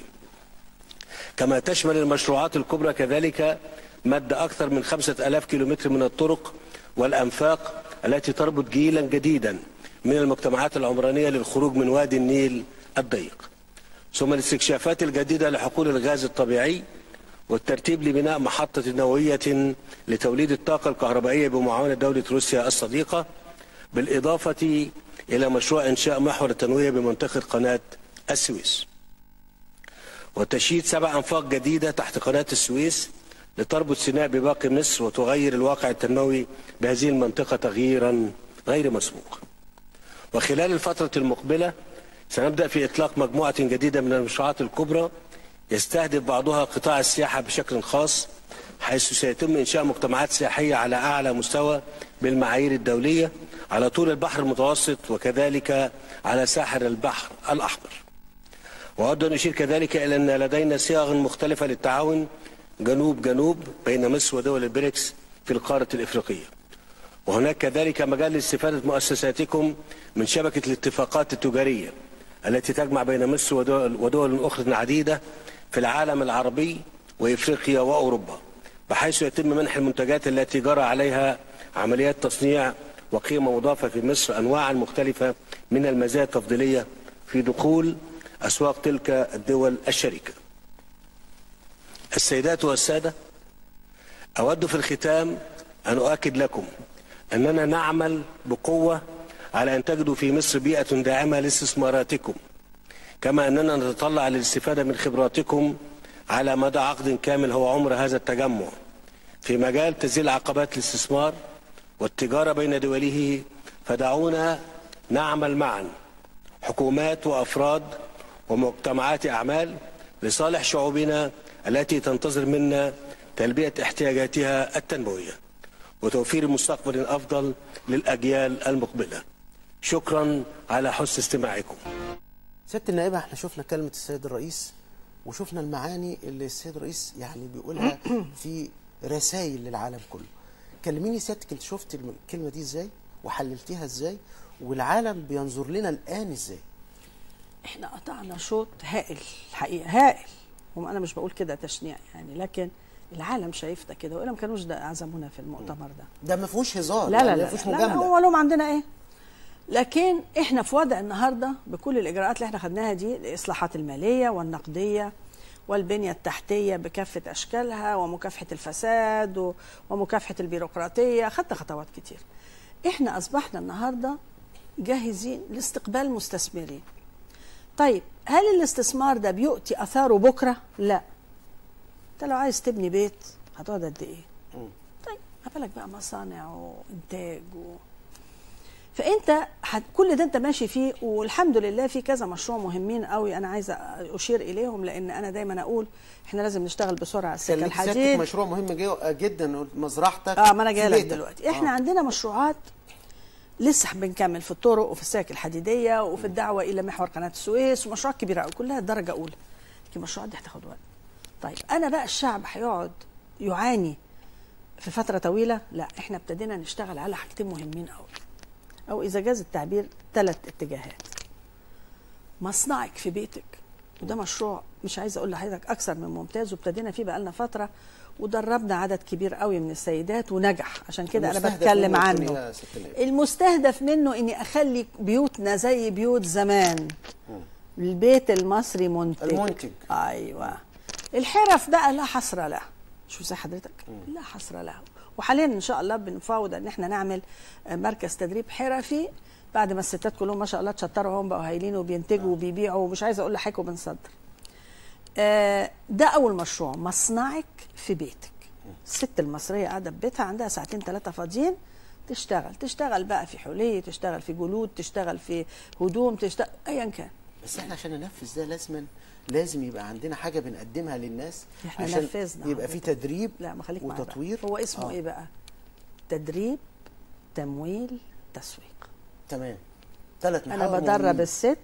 كما تشمل المشروعات الكبرى كذلك مد أكثر من خمسة ألاف كيلومتر من الطرق والأنفاق التي تربط جيلا جديدا من المجتمعات العمرانية للخروج من وادي النيل الضيق ثم الاستكشافات الجديدة لحقول الغاز الطبيعي والترتيب لبناء محطة نووية لتوليد الطاقة الكهربائية بمعاونة دولة روسيا الصديقة بالإضافة إلى مشروع إنشاء محور التنوية بمنطقة قناة السويس وتشييد سبع أنفاق جديدة تحت قناة السويس لتربط سيناء بباقي مصر وتغير الواقع التنموي بهذه المنطقة تغييرا غير مسبوق وخلال الفترة المقبلة سنبدأ في إطلاق مجموعة جديدة من المشروعات الكبرى يستهدف بعضها قطاع السياحة بشكل خاص حيث سيتم إنشاء مجتمعات سياحية على أعلى مستوى بالمعايير الدولية على طول البحر المتوسط وكذلك على ساحل البحر الأحمر وأود أن أشير كذلك إلى أن لدينا صيغ مختلفة للتعاون جنوب جنوب بين مصر ودول البريكس في القارة الإفريقية وهناك كذلك مجال لاستفادة مؤسساتكم من شبكة الاتفاقات التجارية التي تجمع بين مصر ودول, ودول أخرى عديدة في العالم العربي وإفريقيا وأوروبا بحيث يتم منح المنتجات التي جرى عليها عمليات تصنيع وقيمة مضافة في مصر أنواعا مختلفة من المزايا التفضيلية في دخول أسواق تلك الدول الشريكة السيدات والسادة أود في الختام أن أؤكد لكم أننا نعمل بقوة على أن تجدوا في مصر بيئة داعمة لاستثماراتكم كما أننا نتطلع للاستفادة من خبراتكم على مدى عقد كامل هو عمر هذا التجمع في مجال تزيل عقبات الاستثمار والتجارة بين دوله فدعونا نعمل معا حكومات وأفراد ومجتمعات أعمال لصالح شعوبنا التي تنتظر منا تلبية احتياجاتها التنموية وتوفير مستقبل أفضل للأجيال المقبلة شكرا على حسن استماعكم سياده النائبه احنا شفنا كلمه السيد الرئيس وشفنا المعاني اللي السيد الرئيس يعني بيقولها في رسائل للعالم كله كلميني سيادتك انت شفت الم- الكلمه دي ازاي وحللتيها ازاي والعالم بينظر لنا الان ازاي احنا قطعنا شوط هائل الحقيقه هائل هم انا مش بقول كده تشنيع يعني لكن العالم شايف ده كده والا ما كانوش ده عزمونا في المؤتمر ده ده ما فيهوش هزار لا لا يعني لا ما فيهوش لا, لا, لا مجامله هو لهم عندنا ايه لكن احنا في وضع النهارده بكل الاجراءات اللي احنا خدناها دي الاصلاحات الماليه والنقديه والبنيه التحتيه بكافه اشكالها ومكافحه الفساد و- ومكافحه البيروقراطيه خدت خطوات كتير احنا اصبحنا النهارده جاهزين لاستقبال مستثمرين طيب هل الاستثمار ده بيؤتي اثاره بكره لا انت لو عايز تبني بيت هتقعد قد ايه طيب ما بالك بقى مصانع وانتاج و... فانت حت... كل ده انت ماشي فيه والحمد لله في كذا مشروع مهمين قوي انا عايزه اشير اليهم لان انا دايما اقول احنا لازم نشتغل بسرعه على السكه كان ليك سيادتك الحديد مشروع مهم جو- جدا قلت مزرعتك اه ما انا في جاي لك بيتك. دلوقتي احنا آه. عندنا مشروعات لسه بنكمل في الطرق وفي السكك الحديديه وفي الدعوه الى محور قناه السويس ومشروعات كبيره قوي كلها درجه اولى لكن المشروعات دي هتاخد وقت طيب انا بقى الشعب هيقعد يعاني في فتره طويله لا احنا ابتدينا نشتغل على حاجتين مهمين قوي او اذا جاز التعبير ثلاث اتجاهات مصنعك في بيتك وده مشروع مش عايزه اقول لحضرتك اكثر من ممتاز وابتدينا فيه بقالنا فتره ودربنا عدد كبير قوي من السيدات ونجح عشان كده انا المستهدف بتكلم منه عنه يكون يا ست نائب. المستهدف منه اني اخلي بيوتنا زي بيوت زمان البيت المصري منتج المنتج. ايوه الحرف بقى لا حصر لها شو زي حضرتك لا حصر لها وحاليا ان شاء الله بنفاوض ان احنا نعمل آه، مركز تدريب حرفي بعد ما الستات كلهم ما شاء الله اتشطروا هم بقوا هايلين وبينتجوا وبيبيعوا ومش عايزه اقول لحضرتك وبنصدر آه، ده اول مشروع مصنعك في بيتك الست المصريه قاعده في بيتها عندها ساعتين ثلاثه فاضيين تشتغل تشتغل بقى في حليه تشتغل في جلود تشتغل في هدوم تشتغل ايا كان بس احنا عشان ننفذ ده لازما لازم يبقى عندنا حاجه بنقدمها للناس احنا عشان نفذنا يبقى في حضرتك. تدريب لا ما خليك معايا بقى. وتطوير هو اسمه آه. ايه بقى تدريب تمويل تسويق تمام ثلاث انا بدرب الست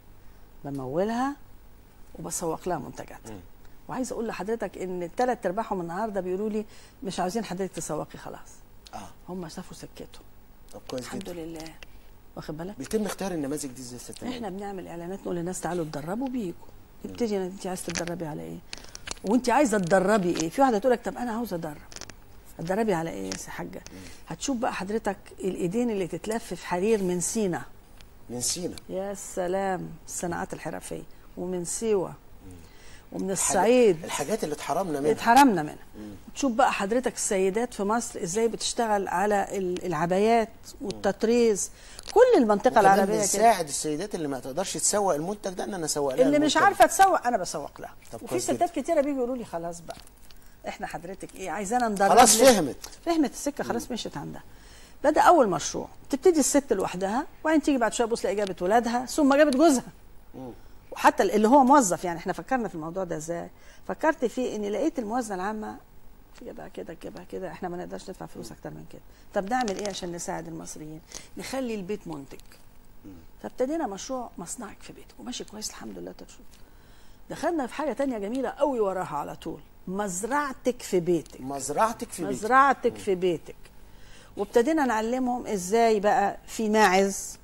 بمولها وبسوق لها منتجاتها وعايزه اقول لحضرتك ان ثلاث ارباعهم النهارده بيقولوا لي مش عاوزين حضرتك تسوقي خلاص اه هم شافوا سكتهم طب كويس الحمد جدا لله واخد بالك بيتم اختيار النماذج دي ازاي يا ست احنا نائب؟ بنعمل اعلانات نقول للناس تعالوا اتدربوا بيجوا يبتدي انت عايزه تتدربي على ايه وانت عايزه تدربي ايه في واحده تقول لك طب انا عاوزه ادرب اتدربي على ايه يا سي حاجه هتشوف بقى حضرتك الايدين اللي تتلف في حرير من سينا من سينا يا سلام الصناعات الحرفيه ومن سيوه ومن الحاجات- الصعيد الحاجات اللي اتحرمنا منها اتحرمنا منها تشوف بقى حضرتك السيدات في مصر ازاي بتشتغل على ال- العبايات والتطريز كل المنطقه وكمان العربيه كده بنساعد السيدات اللي ما تقدرش تسوق المنتج ده ان انا اسوق لها اللي مش المنتج. عارفه تسوق انا بسوق لها طب وفي كويس ستات كتيره بيجوا يقولوا لي خلاص بقى احنا حضرتك ايه عايزانا ندرب خلاص لك. فهمت. فهمت السكه خلاص مشيت عندها بدا اول مشروع تبتدي الست لوحدها وبعدين تيجي بعد شويه تبص تلاقي جابت ولادها ثم جابت جوزها وحتى اللي هو موظف يعني احنا فكرنا في الموضوع ده ازاي فكرت فيه اني لقيت الموازنه العامه تجيبها كده تجيبها كده احنا ما نقدرش ندفع فلوس اكتر من كده طب نعمل ايه عشان نساعد المصريين نخلي البيت منتج فابتدينا مشروع مصنعك في بيتك وماشي كويس الحمد لله تشوف دخلنا في حاجه تانية جميله قوي وراها على طول مزرعتك في بيتك مزرعتك في بيتك مزرعتك في بيتك وابتدينا نعلمهم ازاي بقى في ماعز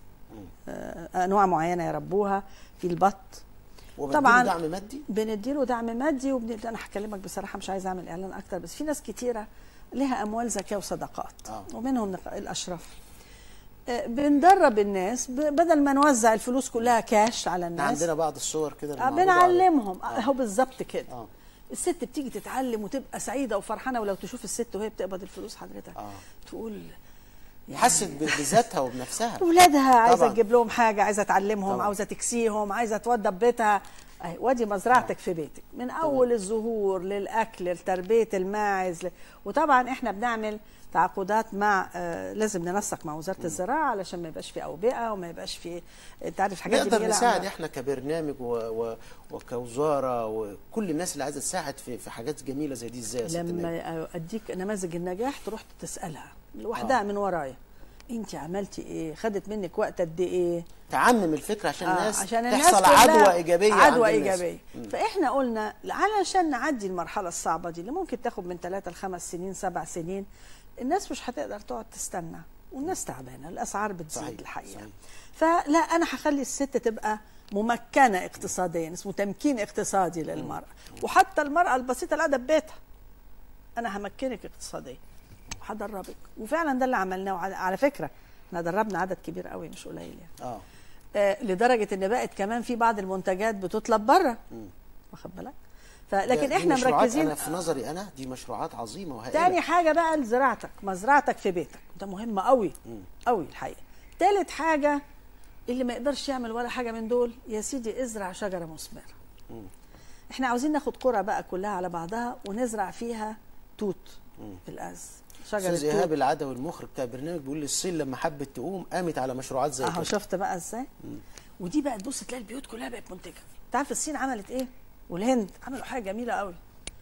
آه، انواع معينه يربوها في البط وبديله طبعاً. دعم مادي بنديله دعم مادي وبن... انا هكلمك بصراحه مش عايزه اعمل اعلان اكتر بس في ناس كتيره لها اموال زكاه وصدقات آه. ومنهم نق- الاشراف آه، بندرب الناس ب... بدل ما نوزع الفلوس كلها كاش على احنا الناس عندنا بعض الصور كده آه، المعروضة على- بنعلمهم آه. هو بالظبط كده آه. الست بتيجي تتعلم وتبقى سعيده وفرحانه ولو تشوف الست وهي بتقبض الفلوس حضرتك آه. تقول يعني حست ب- بذاتها وبنفسها اولادها عايزه طبعاً. تجيب لهم حاجه عايزه تعلمهم طبعاً. عاوزه تكسيهم عايزه توضب بيتها أهي، وادي مزرعتك في بيتك من اول الزهور للاكل لتربيه الماعز ل... وطبعا احنا بنعمل تعاقدات مع آه لازم ننسق مع وزاره الزراعه علشان ما يبقاش في اوبئه وما يبقاش في انت عارف الحاجات دي نقدر بيجي لها نساعد أمراض. احنا كبرنامج و... و... وكوزاره وكل الناس اللي عايزه تساعد في في حاجات جميله زي دي ازاي يا ست نايم؟ لما اديك نماذج النجاح تروح تسالها لوحدها آه. من ورايا انت عملتي ايه خدت منك وقت قد ايه تعمم الفكره عشان آه، الناس عشان الناس تحصل كلها عدوى ايجابيه عدوى عند الناس. ايجابيه فاحنا قلنا علشان نعدي المرحله الصعبه دي اللي ممكن تاخد من ثلاثة لخمس سنين سبع سنين الناس مش هتقدر تقعد تستنى والناس تعبانه الاسعار بتزيد صحيح، الحقيقه صحيح. فلا انا هخلي الست تبقى ممكنه اقتصاديا اسمه تمكين اقتصادي للمراه وحتى المراه البسيطه اللي قاعده في بيتها انا همكنك اقتصاديا وهدربك وفعلا ده اللي عملناه وعلى- على فكره احنا دربنا عدد كبير قوي مش قليل يعني اه آه، لدرجه ان بقت كمان في بعض المنتجات بتطلب بره واخد بالك فلكن دي احنا مشروعات مركزين انا في نظري انا دي مشروعات عظيمه وهائله تاني حاجة بقى لزراعتك مزرعتك في بيتك ده مهم قوي قوي الحقيقة تالت حاجة اللي ما يقدرش يعمل ولا حاجة من دول يا سيدي ازرع شجرة مثمرة احنا عاوزين ناخد قرى بقى كلها على بعضها ونزرع فيها توت في الأز شجرة استاذ ايهاب توت العدوي المخرج بتاع البرنامج بيقول لي الصين لما حبت تقوم قامت على مشروعات زي اهو كده شفت بقى ازاي ودي بقى تبص تلاقي البيوت كلها بقت منتجة تعرف الصين عملت ايه والهند عملوا حاجة جميلة قوي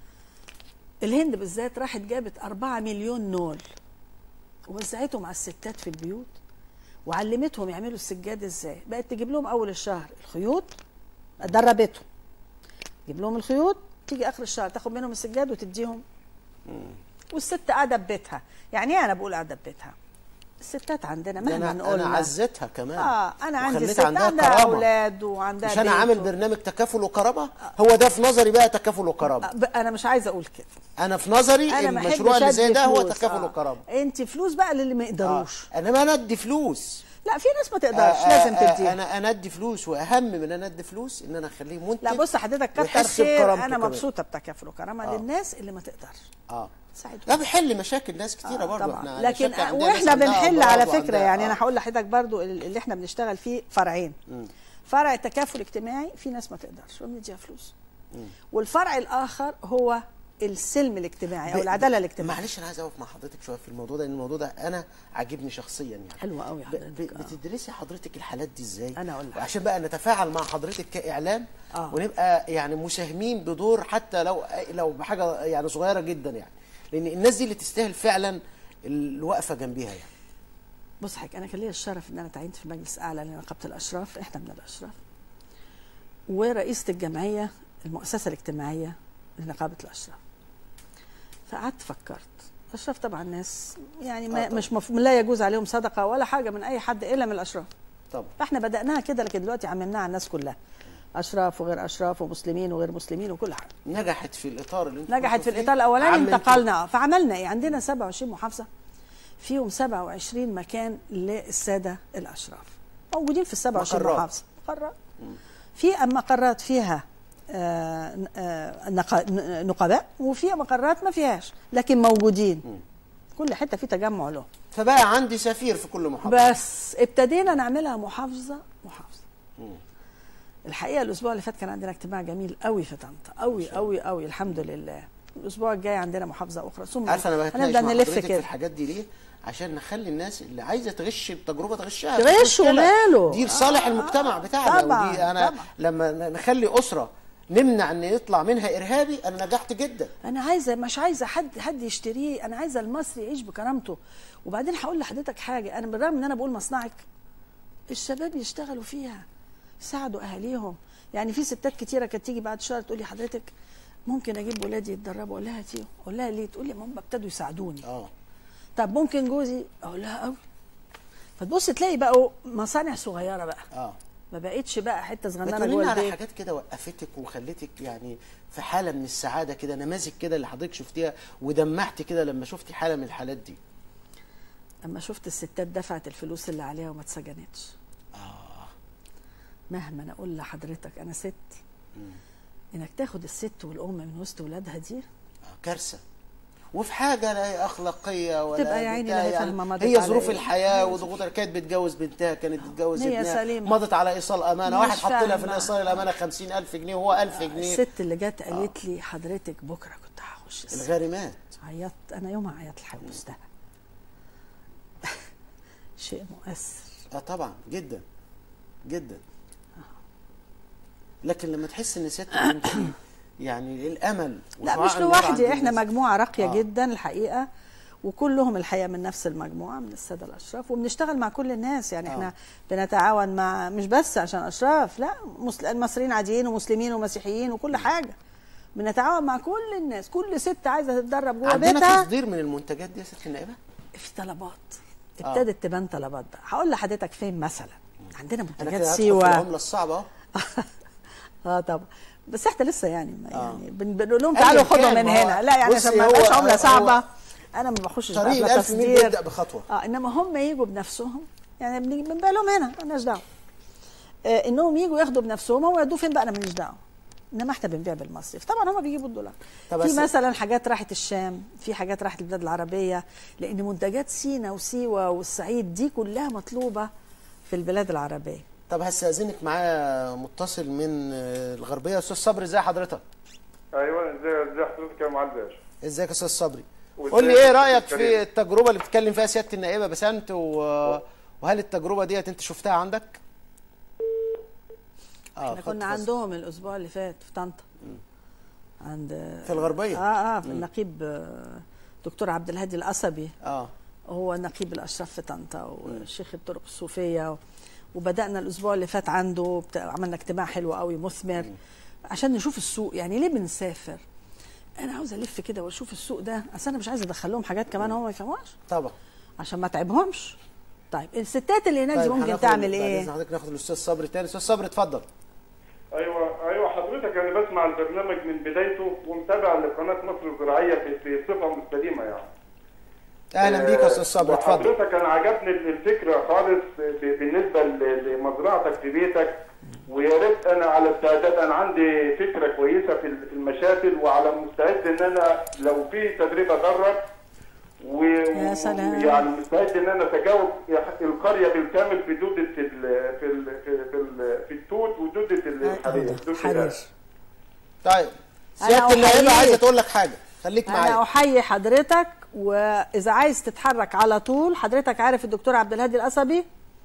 الهند بالذات راحت جابت أربعة مليون نول ووزعتهم على الستات في البيوت وعلمتهم يعملوا السجاد ازاي بقت تجيب لهم اول الشهر الخيوط دربتهم تجيب لهم الخيوط تيجي اخر الشهر تاخد منهم السجاد وتديهم والست قاعده في بيتها يعني ايه انا بقول قاعده في بيتها الستات عندنا ده مهما انا نقول انا عزتها كمان اه انا عندي وخليت ست عندها عندها كرامة. اولاد وعندها مش انا بيت عامل و- برنامج تكافل وكرامه هو ده في نظري بقى تكافل وكرامه آه، ب- انا مش عايزه اقول كده انا في نظري انا ما المشروع اللي بحبش زي أدي ده هو فلوس. تكافل آه. وكرامه انت فلوس بقى للي ما آه. يقدروش انما انا ادي فلوس لا في ناس ما تقدرش آه، لازم آه، تديها انا انا ادي فلوس واهم من ان انا ادي فلوس ان انا اخليه منتج لا بص حضرتك كتر ويحس خير بكرامته انا كمان. مبسوطه بتكافل وكرامه آه. للناس اللي ما تقدرش اه ساعدهم لا بيحل مشاكل ناس كتيره آه، برضه طبعا احنا لكن مشاكل عندنا ناس واحنا عندها بنحل على أمراض فكره وعندها- يعني آه. انا هقول لحضرتك برضو اللي احنا بنشتغل فيه فرعين فرع التكافل الاجتماعي في ناس ما تقدرش وبنديها فلوس والفرع الاخر هو السلم الاجتماعي او ب- العداله الاجتماعيه معلش انا عايز اقف مع حضرتك شويه في الموضوع ده لان الموضوع ده انا عاجبني شخصيا يعني حلوه قوي ب- حضرتك ب- آه. بتدرسي حضرتك الحالات دي ازاي أنا أقول لك. عشان بقى نتفاعل مع حضرتك كاعلام آه. ونبقى يعني مساهمين بدور حتى لو لو بحاجه يعني صغيره جدا يعني لان الناس دي اللي تستاهل فعلا الوقفه جنبيها يعني بص حضرتك انا كان ليا الشرف ان انا تعينت في المجلس الاعلى لنقابه الاشراف احنا من الاشراف ورئيسه الجمعيه المؤسسه الاجتماعيه لنقابه الاشراف فقعدت فكرت الاشراف طبعا ناس يعني ما آه طبعاً. مش مفهوم لا يجوز عليهم صدقه ولا حاجه من اي حد الا من الاشراف طبعا فاحنا بداناها كده لكن دلوقتي عملناها على الناس كلها اشراف وغير اشراف ومسلمين وغير مسلمين وكل حاجه نجحت في الاطار اللي انت نجحت كنتوا في فيه. الاطار الاولاني عملتوا- انتقلنا فعملنا ايه عندنا 27 محافظه فيهم 27 مكان للساده الاشراف موجودين في ال 27 مقرات. محافظه مقرات في مقرات فيها آه، آه، نقا- ن- نقباء وفي مقرات ما فيهاش لكن موجودين كل حته في تجمع له فبقى عندي سفير في كل محافظه بس ابتدينا نعملها محافظه محافظه الحقيقه الاسبوع اللي فات كان عندنا اجتماع جميل قوي في طنطا قوي قوي قوي الحمد لله الاسبوع الجاي عندنا محافظه اخرى ثم عارفه انا بتناقش هنبدا مع نلف حضرتك في كده الحاجات دي ليه؟ عشان نخلي الناس اللي عايزه تغش التجربه تغشها تغش مفيش مشكلة. وماله؟ دي لصالح آه، المجتمع آه، بتاعنا طبعاً، ودي انا طبعاً. لما نخلي اسره نمنع ان يطلع منها ارهابي انا نجحت جدا انا عايزه مش عايزه حد حد يشتريه انا عايزه المصري يعيش بكرامته وبعدين هقول لحضرتك حاجه انا بالرغم ان انا بقول مصنعك الشباب يشتغلوا فيها يساعدوا اهاليهم يعني في ستات كتيره كانت تيجي بعد شهر تقول لي حضرتك ممكن اجيب ولادي يتدربوا اقول لها هاتيهم اقول لها ليه تقول لي ما هم ابتدوا يساعدوني اه طب ممكن جوزي اقول لها قوي فتبص تلاقي بقوا مصانع صغيره بقى اه ما بقتش بقى حته ما صغننه تقولي جوه لنا على البيت حاجات كده وقفتك وخلتك يعني في حاله من السعاده كده نماذج كده اللي حضرتك شفتيها ودمعتي كده لما شفتي حاله من الحالات دي اما شفت الستات دفعت الفلوس اللي عليها وما اتسجنتش مهما انا اقول لحضرتك انا ست انك تاخد الست والام من وسط ولادها دي آه كارثه وفي حاجه لا هي اخلاقيه ولا تبقى يا عيني بتاع لا هي يعني فاهمة مضت هي على ظروف إيه. الحياه وضغوطها كانت بتجوز بنتها كانت بتجوز نية ابنها سليمة. مضت على ايصال امانه مش واحد حط لها في فاهمة. الايصال الامانه 50000 جنيه وهو 1000 جنيه الست اللي جت قالت لي حضرتك بكره كنت هخش السجن. الغارمات عيطت انا يومها عيطت الحقيقه وسطها شيء مؤثر اه طبعا جدا جدا لكن لما تحس ان ستك انت يعني الامل لا وشعاع مش النور عند لوحدي احنا الناس. مجموعه راقيه آه. آه. جدا الحقيقه وكلهم الحقيقه من نفس المجموعه من الساده الاشراف وبنشتغل مع كل الناس يعني آه. احنا بنتعاون مع مش بس عشان اشراف لا مسل- المصريين عاديين ومسلمين ومسيحيين وكل حاجه بنتعاون مع كل الناس كل ست عايزه تتدرب جوه عندنا بيتها تصدير من المنتجات دي يا ست النائبه في طلبات آه. ابتدت تبان طلبات بقى هقول لحضرتك فين مثلا عندنا انا منتجات كده هدخل في سيوه العمله الصعبه اهو اه طبعا بس احنا لسه يعني ما آه. يعني بن- بنقول لهم أيا تعالوا كان، خدوا من ما هو- هنا لا يعني بصي، عشان ما هو- يبقاش عمله هو- صعبه انا ما بخشش بقى طريق لا الألف ميل تصدير. بيبدأ بخطوة. اه انما هم يجوا بنفسهم يعني بنيجي بنبيع لهم هنا مالناش دعوه آه انهم يجوا ياخدوا بنفسهم هو يودوه فين بقى انا ماليش دعوه انما احنا بنبيع بالمصري طبعا هم بيجيبوا الدولار طب في بس- مثلا حاجات راحت الشام في حاجات راحت البلاد العربيه لان منتجات سينا وسيوه والصعيد دي كلها مطلوبه في البلاد العربيه طب هستاذنك معايا متصل من آه، الغربيه استاذ صبري ازي حضرتك ايوه ازي ازي حضرتك يا معالي باشا ازيك يا استاذ صبري وإزيك قول لي يا ايه أستاذ رايك كريم؟ في التجربه اللي بتتكلم فيها سياده النائبه بسنت و... وهل التجربه ديت انت شفتها عندك اه احنا خد كنا فاصل. عندهم الاسبوع اللي فات في طنطا عند في الغربية؟ اه اه في النقيب آه، دكتور عبد الهادي القصبي اه هو نقيب الاشراف في طنطا وشيخ الطرق الصوفيه وبدانا الاسبوع اللي فات عنده بتا- عملنا اجتماع حلو قوي مثمر عشان نشوف السوق يعني ليه بنسافر انا عاوزه الف كده واشوف السوق ده اصل انا مش عايزه ادخل لهم حاجات كمان هم ما يفهموهاش طبعا عشان ما تعبهمش طيب الستات اللي هناك دي طيب ممكن هناخد- تعمل بعد ايه إذن حضرتك ناخد الاستاذ صبري تاني استاذ صبري اتفضل ايوه ايوه حضرتك انا بسمع البرنامج من بدايته ومتابع لقناه مصر الزراعيه في في صفه مستديمه يعني اهلا بيك يا استاذ صبري اتفضل حضرتك انا عجبني الفكره خالص ب- بالنسبه ل- لمزرعتك في بيتك ويا ريت انا على استعداد انا عندي فكره كويسه في ال- في المشاتل وعلى مستعد ان انا لو في تدريب ادرب و يا سلام. يعني مستعد ان انا اتجاوب القريه بالكامل في دوده ال في ال في في, ال في التوت ودوده الحرير دوده حرير القلق. طيب أنا سياده النائبه أحييك. عايزه تقول لك حاجه خليك انا معايا احيي حضرتك واذا عايز تتحرك على طول حضرتك عارف الدكتور عبد الهادي القصبي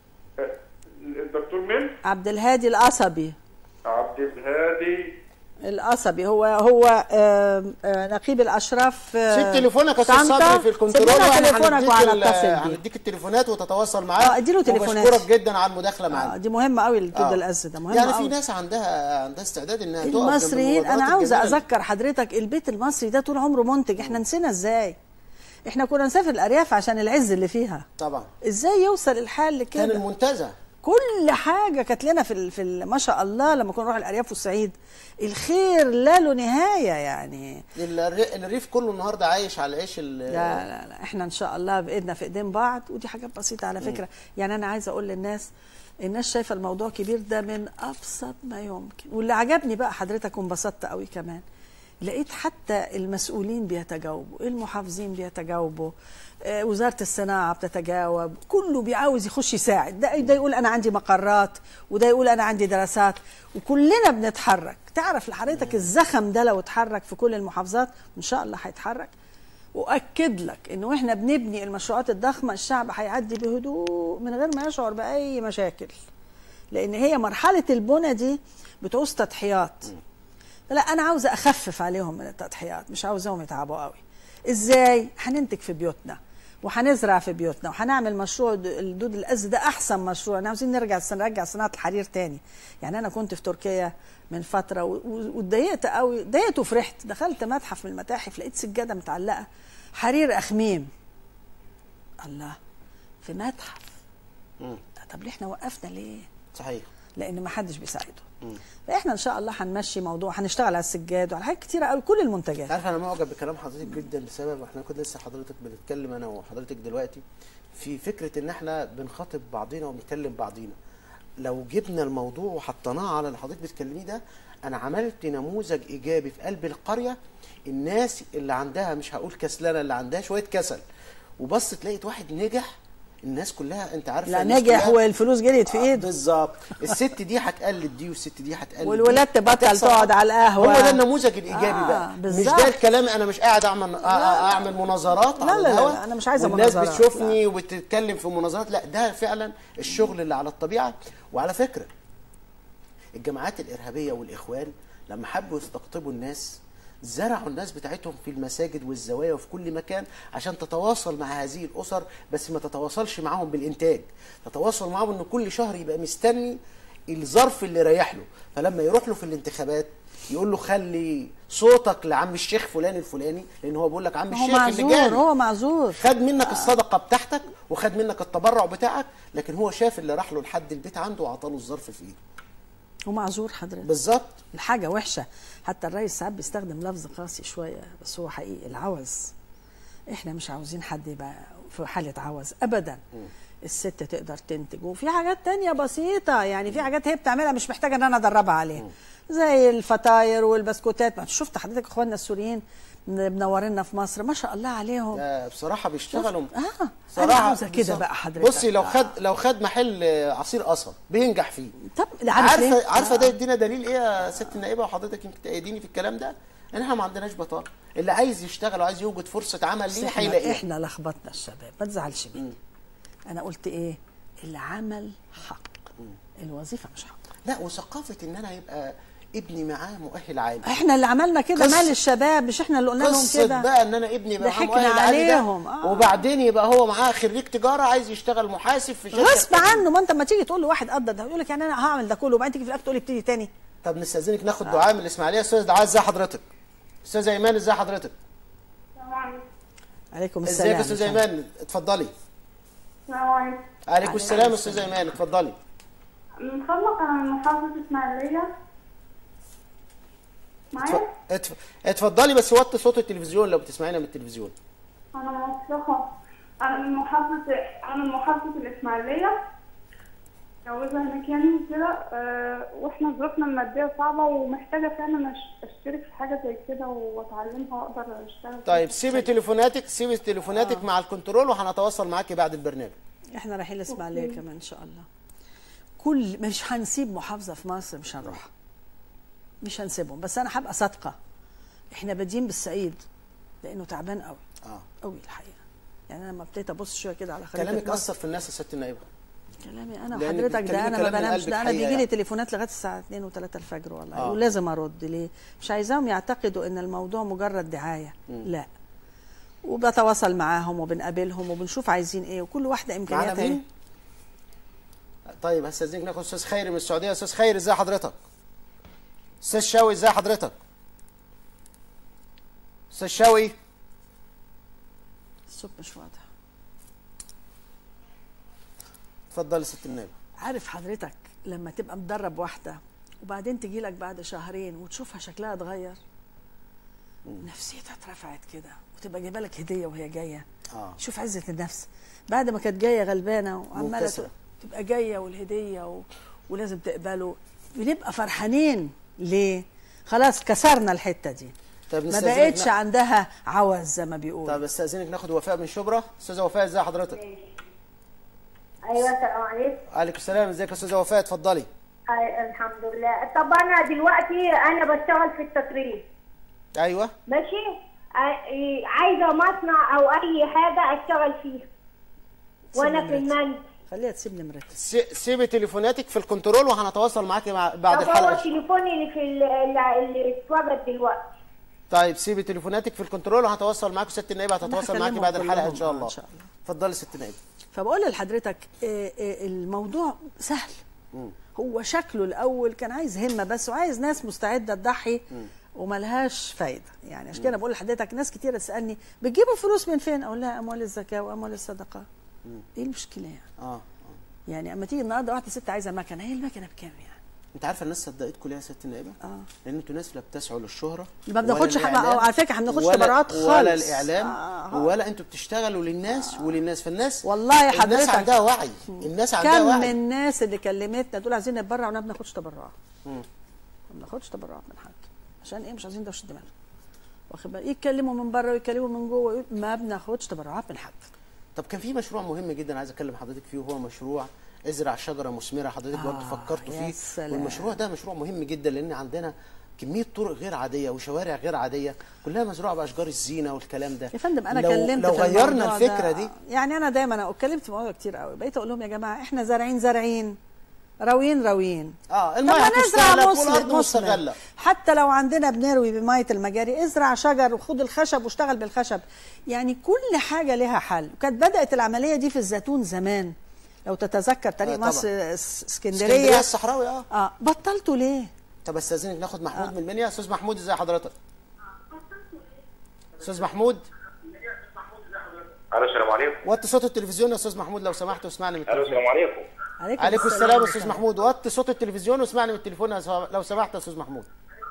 الدكتور مين؟ عبد الهادي القصبي عبد الهادي القصبي هو هو آم، آه، نقيب الاشراف آه، سيب تليفونك يا استاذ طنطا. صبري في الكنترول سيب لنا واحنا تليفونك هنديك ال- وهنتصل بيه هنديك التليفونات وتتواصل معاه آه، اديله تليفونات. وبشكرك جدا على المداخله آه، معانا دي مهمه قوي الدود آه. الأز ده مهم يعني قوي. في ناس عندها عندها استعداد انها تقف جنب المصريين انا المبادرات عاوزه الجميلة. اذكر حضرتك البيت المصري ده طول عمره منتج احنا نسينا ازاي احنا كنا نسافر الارياف عشان العز اللي فيها طبعا ازاي يوصل الحال كان لكده المنتزه كل حاجه كانت لنا في ال- في ال- ما شاء الله لما كنا نروح الارياف والصعيد الخير لا له نهايه يعني الر- الريف كله النهارده عايش على العيش ال- لا لا لا احنا ان شاء الله بايدنا في ايدين بعض ودي حاجات بسيطه على فكره يعني انا عايزه اقول للناس الناس شايفه الموضوع كبير ده من ابسط ما يمكن واللي عجبني بقى حضرتك وانبسطت قوي كمان لقيت حتى المسؤولين بيتجاوبوا المحافظين بيتجاوبوا آه، وزاره الصناعه بتتجاوب كله بيعاوز يخش يساعد ده, ده يقول انا عندي مقرات وده يقول انا عندي دراسات وكلنا بنتحرك تعرف لحضرتك الزخم ده لو اتحرك في كل المحافظات ان شاء الله هيتحرك واكد لك انه احنا بنبني المشروعات الضخمه الشعب هيعدي بهدوء من غير ما يشعر باي مشاكل لان هي مرحله البنى دي بتعوز تضحيات لا انا عاوزه اخفف عليهم من التضحيات مش عاوزاهم يتعبوا قوي ازاي هننتج في بيوتنا وهنزرع في بيوتنا وهنعمل مشروع د- الدود الأز ده احسن مشروع احنا عاوزين نرجع نرجع صناعه الحرير تاني يعني انا كنت في تركيا من فتره و- و- واتضايقت قوي اتضايقت وفرحت دخلت متحف من المتاحف لقيت سجاده متعلقه حرير اخميم الله في متحف طب ليه احنا وقفنا ليه صحيح لان ما حدش بيساعده فاحنا ان شاء الله هنمشي موضوع هنشتغل على السجاد وعلى حاجات كتيره قوي كل المنتجات عارف انا معجب بكلام حضرتك جدا لسبب احنا كنا لسه حضرتك بنتكلم انا وحضرتك دلوقتي في فكره ان احنا بنخاطب بعضينا وبنكلم بعضينا لو جبنا الموضوع وحطيناه على اللي حضرتك بتكلميه ده انا عملت نموذج ايجابي في قلب القريه الناس اللي عندها مش هقول كسلانه اللي عندها شويه كسل وبصت لقيت واحد نجح الناس كلها انت عارفه لا الناس نجح كلها- والفلوس جريت في آه، ايده بالظبط الست دي هتقلد دي والست دي هتقلد دي. والولاد تبطل هتحصل- تقعد على القهوة. هو ده النموذج الايجابي آه، بقى مش بالظبط. ده الكلام انا مش قاعد اعمل لا. اعمل مناظرات لا، على لا، لا، الهوا لا، أنا مش عايزة والناس مناظرات، بتشوفني وبتتكلم في مناظرات لا ده فعلا الشغل اللي على الطبيعه وعلى فكره الجماعات الارهابيه والاخوان لما حبوا يستقطبوا الناس زرعوا الناس بتاعتهم في المساجد والزوايا وفي كل مكان عشان تتواصل مع هذه الاسر بس ما تتواصلش معاهم بالانتاج تتواصل معاهم ان كل شهر يبقى مستني الظرف اللي رايح له فلما يروح له في الانتخابات يقول له خلي صوتك لعم الشيخ فلان الفلاني لان هو بيقول لك عم هو الشيخ اللي معذور جالي هو معذور خد منك الصدقه بتاعتك وخد منك التبرع بتاعك لكن هو شاف اللي راح له لحد البيت عنده وعطاله الظرف في ايده هو معذور حضرتك بالظبط الحاجة وحشة حتى الرئيس ساعات بيستخدم لفظ قاسي شوية بس هو حقيقي العوز احنا مش عاوزين حد يبقى في حالة عوز ابدا الست تقدر تنتج وفي حاجات تانية بسيطة يعني في حاجات هي بتعملها مش محتاجة ان انا ادربها عليها زي الفطاير والبسكوتات ما شفت حضرتك اخواننا السوريين منورينا في مصر ما شاء الله عليهم ده بصراحه بيشتغلوا اه صراحة انا عاوزه كده بالظبط. بقى حضرتك بصي لو خد لو خد محل آه، عصير قصب بينجح فيه طب عارف ليه؟ عارفه عارفه آه. ده يدينا دليل ايه يا ست النائبه وحضرتك يمكن تأيديني في الكلام ده ان احنا ما عندناش بطاله اللي عايز يشتغل وعايز يوجد فرصه عمل بس ليه احنا, هيلاقيها احنا لخبطنا الشباب ما تزعلش مني انا قلت ايه العمل حق الوظيفه مش حق لا وثقافه ان انا يبقى ابني معاه مؤهل عالي احنا اللي عملنا كده قصة- مال الشباب مش احنا اللي قلنا لهم قصه كده بقى ان انا ابني يبقى معاه ضحكنا مؤهل عالي ده عليهم، آه. وبعدين يبقى هو معاه خريج تجاره عايز يشتغل محاسب في شركه غصب عنه ما انت لما تيجي تقول لواحد قدر ده يقول لك يعني انا هعمل ده كله وبعدين تيجي في الاخر تقول لي ابتدي تاني طب نستاذنك ناخد دعاء من الاسماعيليه استاذ دعاء ازي حضرتك استاذ ايمان ازي حضرتك عليكم ازيك السلام يا استاذ ايمان اتفضلي السلام عليكم عليكم السلام يا استاذ ايمان اتفضلي من فضلك أنا من محافظة إسماعيلية معايا اتف- اتف- اتفضلي بس وطي صوت التلفزيون لو بتسمعينا من التلفزيون أنا موثقة أنا من محافظة أنا من محافظة الإسماعيلية متجوزة هناك يعني كده آه، وإحنا ظروفنا المادية صعبة ومحتاجة فعلا أش- أشترك في حاجة زي كده وأتعلمها وأقدر أشتغل طيب سيبي تليفوناتك سيبي تليفوناتك مع الكنترول وهنتواصل معاكي بعد البرنامج احنا رايحين الاسماعيليه كمان ان شاء الله كل مش هنسيب محافظه في مصر مش هنروحها مش هنسيبهم بس انا هبقى صادقه احنا بادئين بالصعيد لانه تعبان قوي اه قوي الحقيقه يعني انا لما ابتديت ابص شويه كده على خريطه كلامك مصر اثر في الناس يا ست النائبه كلامي انا لأنك وحضرتك بتتكلمي ده انا ما كلام من بنامش قلبك ده انا حقيقة بيجي لي يعني. تليفونات لغايه الساعه 2 و3 الفجر والله آه. ولازم ارد ليه مش عايزاهم يعتقدوا ان الموضوع مجرد دعايه لا وبتواصل معاهم وبنقابلهم وبنشوف عايزين ايه وكل واحده معانا امكانياتها ايه مين؟ طيب هستاذنك ناخد استاذ خيري من السعوديه استاذ خيري ازي حضرتك؟ استاذ شاوي ازي حضرتك؟ استاذ شاوي الصوت مش واضح اتفضل يا ست النائبه عارف حضرتك لما تبقى مدرب واحده وبعدين تجي لك بعد شهرين وتشوفها شكلها اتغير نفسيتها اترفعت كده وتبقى جايبه لك هديه وهي جايه اه شوف عزه النفس بعد ما كانت جايه غلبانه وعماله مبتسمة. تبقى جايه والهديه و... ولازم تقبله بنبقى فرحانين ليه؟ خلاص كسرنا الحته دي طب ما نستأذنك بقتش نا- عندها عوز زي ما بيقولوا طب استاذنك ناخد وفاء من شبرا استاذه وفاء ازي حضرتك؟ ايوه السلام عليكم عليكم السلام ازيك يا استاذه وفاء اتفضلي أي الحمد لله طب انا دلوقتي انا بشتغل في التطريز ايوه ماشي أي- عايزه مصنع او اي حاجه اشتغل فيها وانا في المنزل خليها تسيب نمرتها سي- سيبي تليفوناتك في الكنترول وهنتواصل معاكي مع بعد طب هو الحلقه التليفون اللي في ال- اللي اللي اتوجد دلوقتي طيب سيبي تليفوناتك في الكنترول وهنتواصل معاكم ست النائبه هتتواصل معاكي هكلمهم بعد الحلقه ان كلهم. شاء آه، الله إن شاء الله. اتفضلي ست النائبه فبقول لحضرتك آه، آه، الموضوع سهل هو شكله الاول كان عايز همه بس وعايز ناس مستعده تضحي وملهاش فايده يعني عشان كده بقول لحضرتك ناس كتير تسالني بتجيبوا فلوس من فين اقول لها اموال الزكاه واموال الصدقه ايه المشكله يعني اه يعني اما تيجي النهارده واحده ست عايزه مكنه هي المكنه بكام يعني انت عارفه الناس صدقتكم ليه يا ست النائبه؟ اه لان انتوا ناس لا بتسعوا للشهره ما بناخدش ولا حاجة- الإعلام، أو على فكرة إحنا ما بناخدش ولا- تبرعات ولا خالص. الاعلام آه. ولا انتوا بتشتغلوا للناس وللناس فالناس والله يا الناس حضرتك. عندها وعي الناس عندها كم وعي من الناس اللي كلمتنا تقول عايزين نتبرع وانا ما بناخدش تبرعات ما بناخدش تبرعات من حد عشان ايه مش عايزين دوشه دماغ واخد بالك يتكلموا من بره ويتكلموا من جوه ويقول- ما بناخدش تبرعات من حد طب كان في مشروع مهم جدا عايز اكلم حضرتك فيه وهو مشروع ازرع شجره مثمره حضرتك برضه آه، فكرتوا يا فيه سلام. والمشروع ده مشروع مهم جدا لان عندنا كميه طرق غير عاديه وشوارع غير عاديه كلها مزروعه باشجار الزينه والكلام ده يا فندم انا لو كلمت لو في غيرنا الموضوع الفكره ده. دي يعني انا دايما أنا اتكلمت في مواضيع كتير قوي بقيت اقول لهم يا جماعه احنا زارعين زارعين راويين راويين اه طب الميه ما نزرع هتستهلك مثمر والارض مثمر مستغله حتى لو عندنا بنروي بميه المجاري ازرع شجر وخد الخشب واشتغل بالخشب يعني كل حاجه لها حل وكانت بدات العمليه دي في الزيتون زمان لو تتذكر طريق آه، طبعا. مصر اس- اسكندريه اسكندريه الصحراوي اه اه بطلتوا ليه طب استاذنك ناخد محمود من المنيا استاذ محمود ازي حضرتك استاذ محمود الو السلام عليكم وطي صوت التلفزيون يا استاذ محمود لو سمحت واسمعني من الو التليفون السلام عليكم عليكم السلام يا استاذ محمود وطي صوت التلفزيون واسمعني من التليفون يا سو- لو سمحت يا استاذ محمود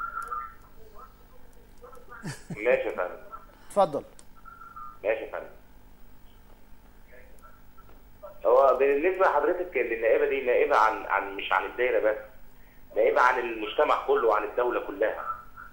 ماشي يا فندم اتفضل ماشي يا فندم هو بالنسبه لحضرتك للنائبه دي نائبه عن عن مش عن الدايره بس نائبه عن المجتمع كله وعن الدوله كلها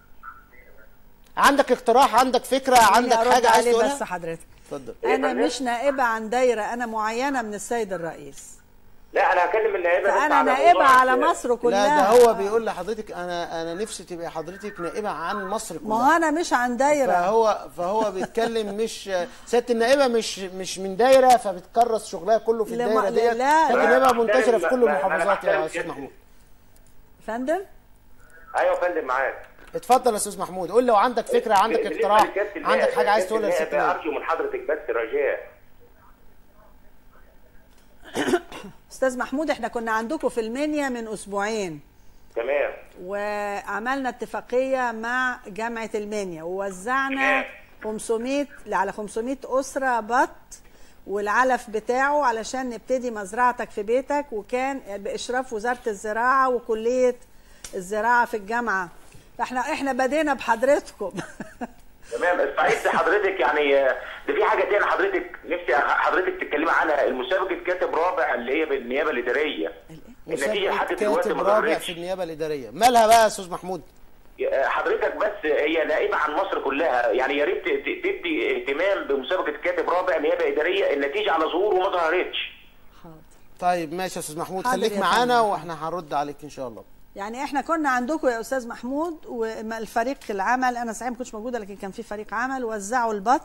عندك اقتراح عندك فكره عندك خليني أرد حاجه عايز عليه تقولها بس حضرتك اتفضل إيه انا فندم؟ مش نائبه عن دايره انا معينه من السيد الرئيس لا انا هكلم النائبه بس فانا على نائبه موضوع على ال- مصر لا كلها ده هو بيقول لحضرتك انا انا نفسي تبقى حضرتك نائبه عن مصر كلها ما هو انا مش عن دايره فهو فهو بيتكلم مش سياده النائبه مش مش من دايره فبتكرس شغلها كله في لما- الدايره ديت لا. سياده لا، النائبه بحترم- منتشره في كل ما- ما- أنا المحافظات يا بحترم استاذ جداً. محمود فندم ايوه يا فندم معاك اتفضل يا استاذ محمود قول لو عندك فكره عندك بالنسبة اقتراح لكابتن عندك النائب- حاجه عايز كابتن تقولها لست النائب، النائب ارجو من حضرتك بس رجاء استاذ محمود احنا كنا عندكم في المنيا من اسبوعين تمام وعملنا اتفاقيه مع جامعه المنيا ووزعنا 500 على 500 اسره بط والعلف بتاعه علشان نبتدي مزرعتك في بيتك وكان باشراف وزاره الزراعه وكليه الزراعه في الجامعه فاحنا احنا بدينا بحضرتكم تمام سعيد حضرتك يعني آه، ده في حاجه تاني حضرتك نفسي حضرتك تتكلمي عنها المسابقه كاتب رابع اللي هي بالنيابه الاداريه النتيجه مسابقة لحد دلوقتي كاتب ما رابع ظهرتش في النيابه الاداريه مالها بقى يا استاظ محمود آه، حضرتك بس هي نائبه عن مصر كلها يعني يا ريت ت- ت- تدي اهتمام بمسابقه كاتب رابع نيابه اداريه النتيجه على ظهور وما ظهرتش طيب ماشي يا استاذ محمود حاضر خليك يا معانا فندم. واحنا هنرد عليك ان شاء الله يعني احنا كنا عندكم يا استاذ محمود والفريق العمل انا صحيح ما كنتش موجوده لكن كان في فريق عمل وزعوا البط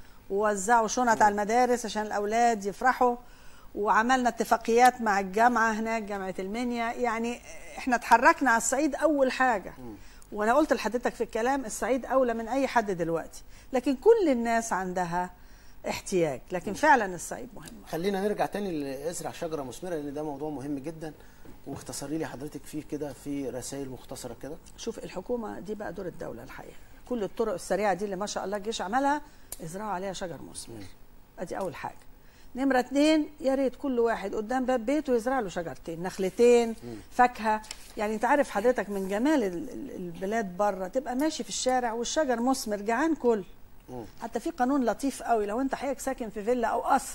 ووزعوا شنط على المدارس عشان الاولاد يفرحوا وعملنا اتفاقيات مع الجامعه هناك جامعه المنيا يعني احنا اتحركنا على الصعيد اول حاجه وانا قلت لحضرتك في الكلام الصعيد اولى من اي حد دلوقتي لكن كل الناس عندها احتياج لكن فعلا الصعيد مهم خلينا نرجع تاني لازرع شجره مثمره لان ده موضوع مهم جدا واختصري لي حضرتك فيه كده في رسائل مختصره كده شوف الحكومه دي بقى دور الدوله الحقيقه كل الطرق السريعه دي اللي ما شاء الله الجيش عملها ازرعوا عليها شجر مثمر ادي اول حاجه نمرة اتنين يا ريت كل واحد قدام باب بيته يزرع له شجرتين نخلتين فاكهة يعني انت عارف حضرتك من جمال ال- ال- البلاد بره تبقى ماشي في الشارع والشجر مثمر جعان كل حتى في قانون لطيف قوي لو انت حضرتك ساكن في فيلا او قصر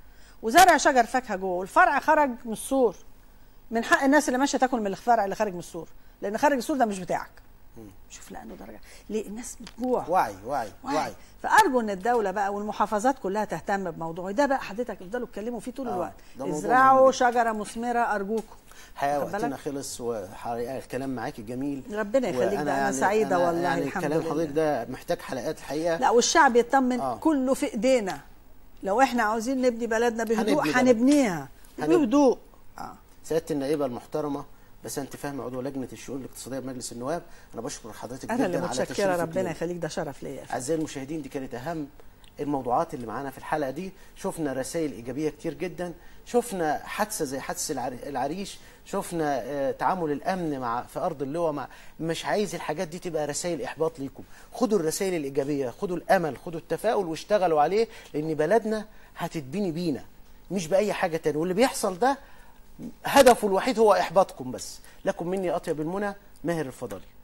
وزرع شجر فاكهه جوه والفرع خرج من السور من حق الناس اللي ماشيه تاكل من الفرع اللي خارج من السور لان خارج السور ده مش بتاعك شوف لانه درجه ليه الناس بتجوع وعي وعي وعي فارجو ان الدوله بقى والمحافظات كلها تهتم بموضوع ده بقى حضرتك افضلوا اتكلموا فيه طول آه، الوقت ده موضوع مهم ازرعوا جدا. شجره مثمره ارجوكم الحقيقه واخد بالك؟ وقتنا خلص وحقيقه الكلام معاكي جميل ربنا يخليك، ده أنا سعيدة أنا والله، يعني الحمد كلام لله. حضرتك ده محتاج حلقات الحقيقه لا والشعب يطمن آه. كله في ايدينا لو احنا عاوزين نبني بلدنا بهدوء هنبني بلدنا. هنبنيها هنبني. بهدوء اه سياده النائبه المحترمه بس انت فاهمه عضو لجنه الشؤون الاقتصاديه بمجلس النواب انا بشكر حضرتك انا جدا اللي على متشكره تشريفك ربنا لينا. يخليك ده شرف ليا يا فندم. اعزائي المشاهدين دي كانت اهم الموضوعات اللي معانا في الحلقه دي شفنا رسائل ايجابيه كتير جدا شفنا حادثه زي حادثه العر- العريش شفنا آه، تعامل الامن مع في ارض اللواء مع مش عايز الحاجات دي تبقى رسائل احباط ليكم خدوا الرسائل الايجابيه خدوا الامل خدوا التفاؤل واشتغلوا عليه لان بلدنا هتتبني بينا مش باي حاجه تاني واللي بيحصل ده هدفه الوحيد هو احباطكم بس لكم مني اطيب المنى ماهر الفضلي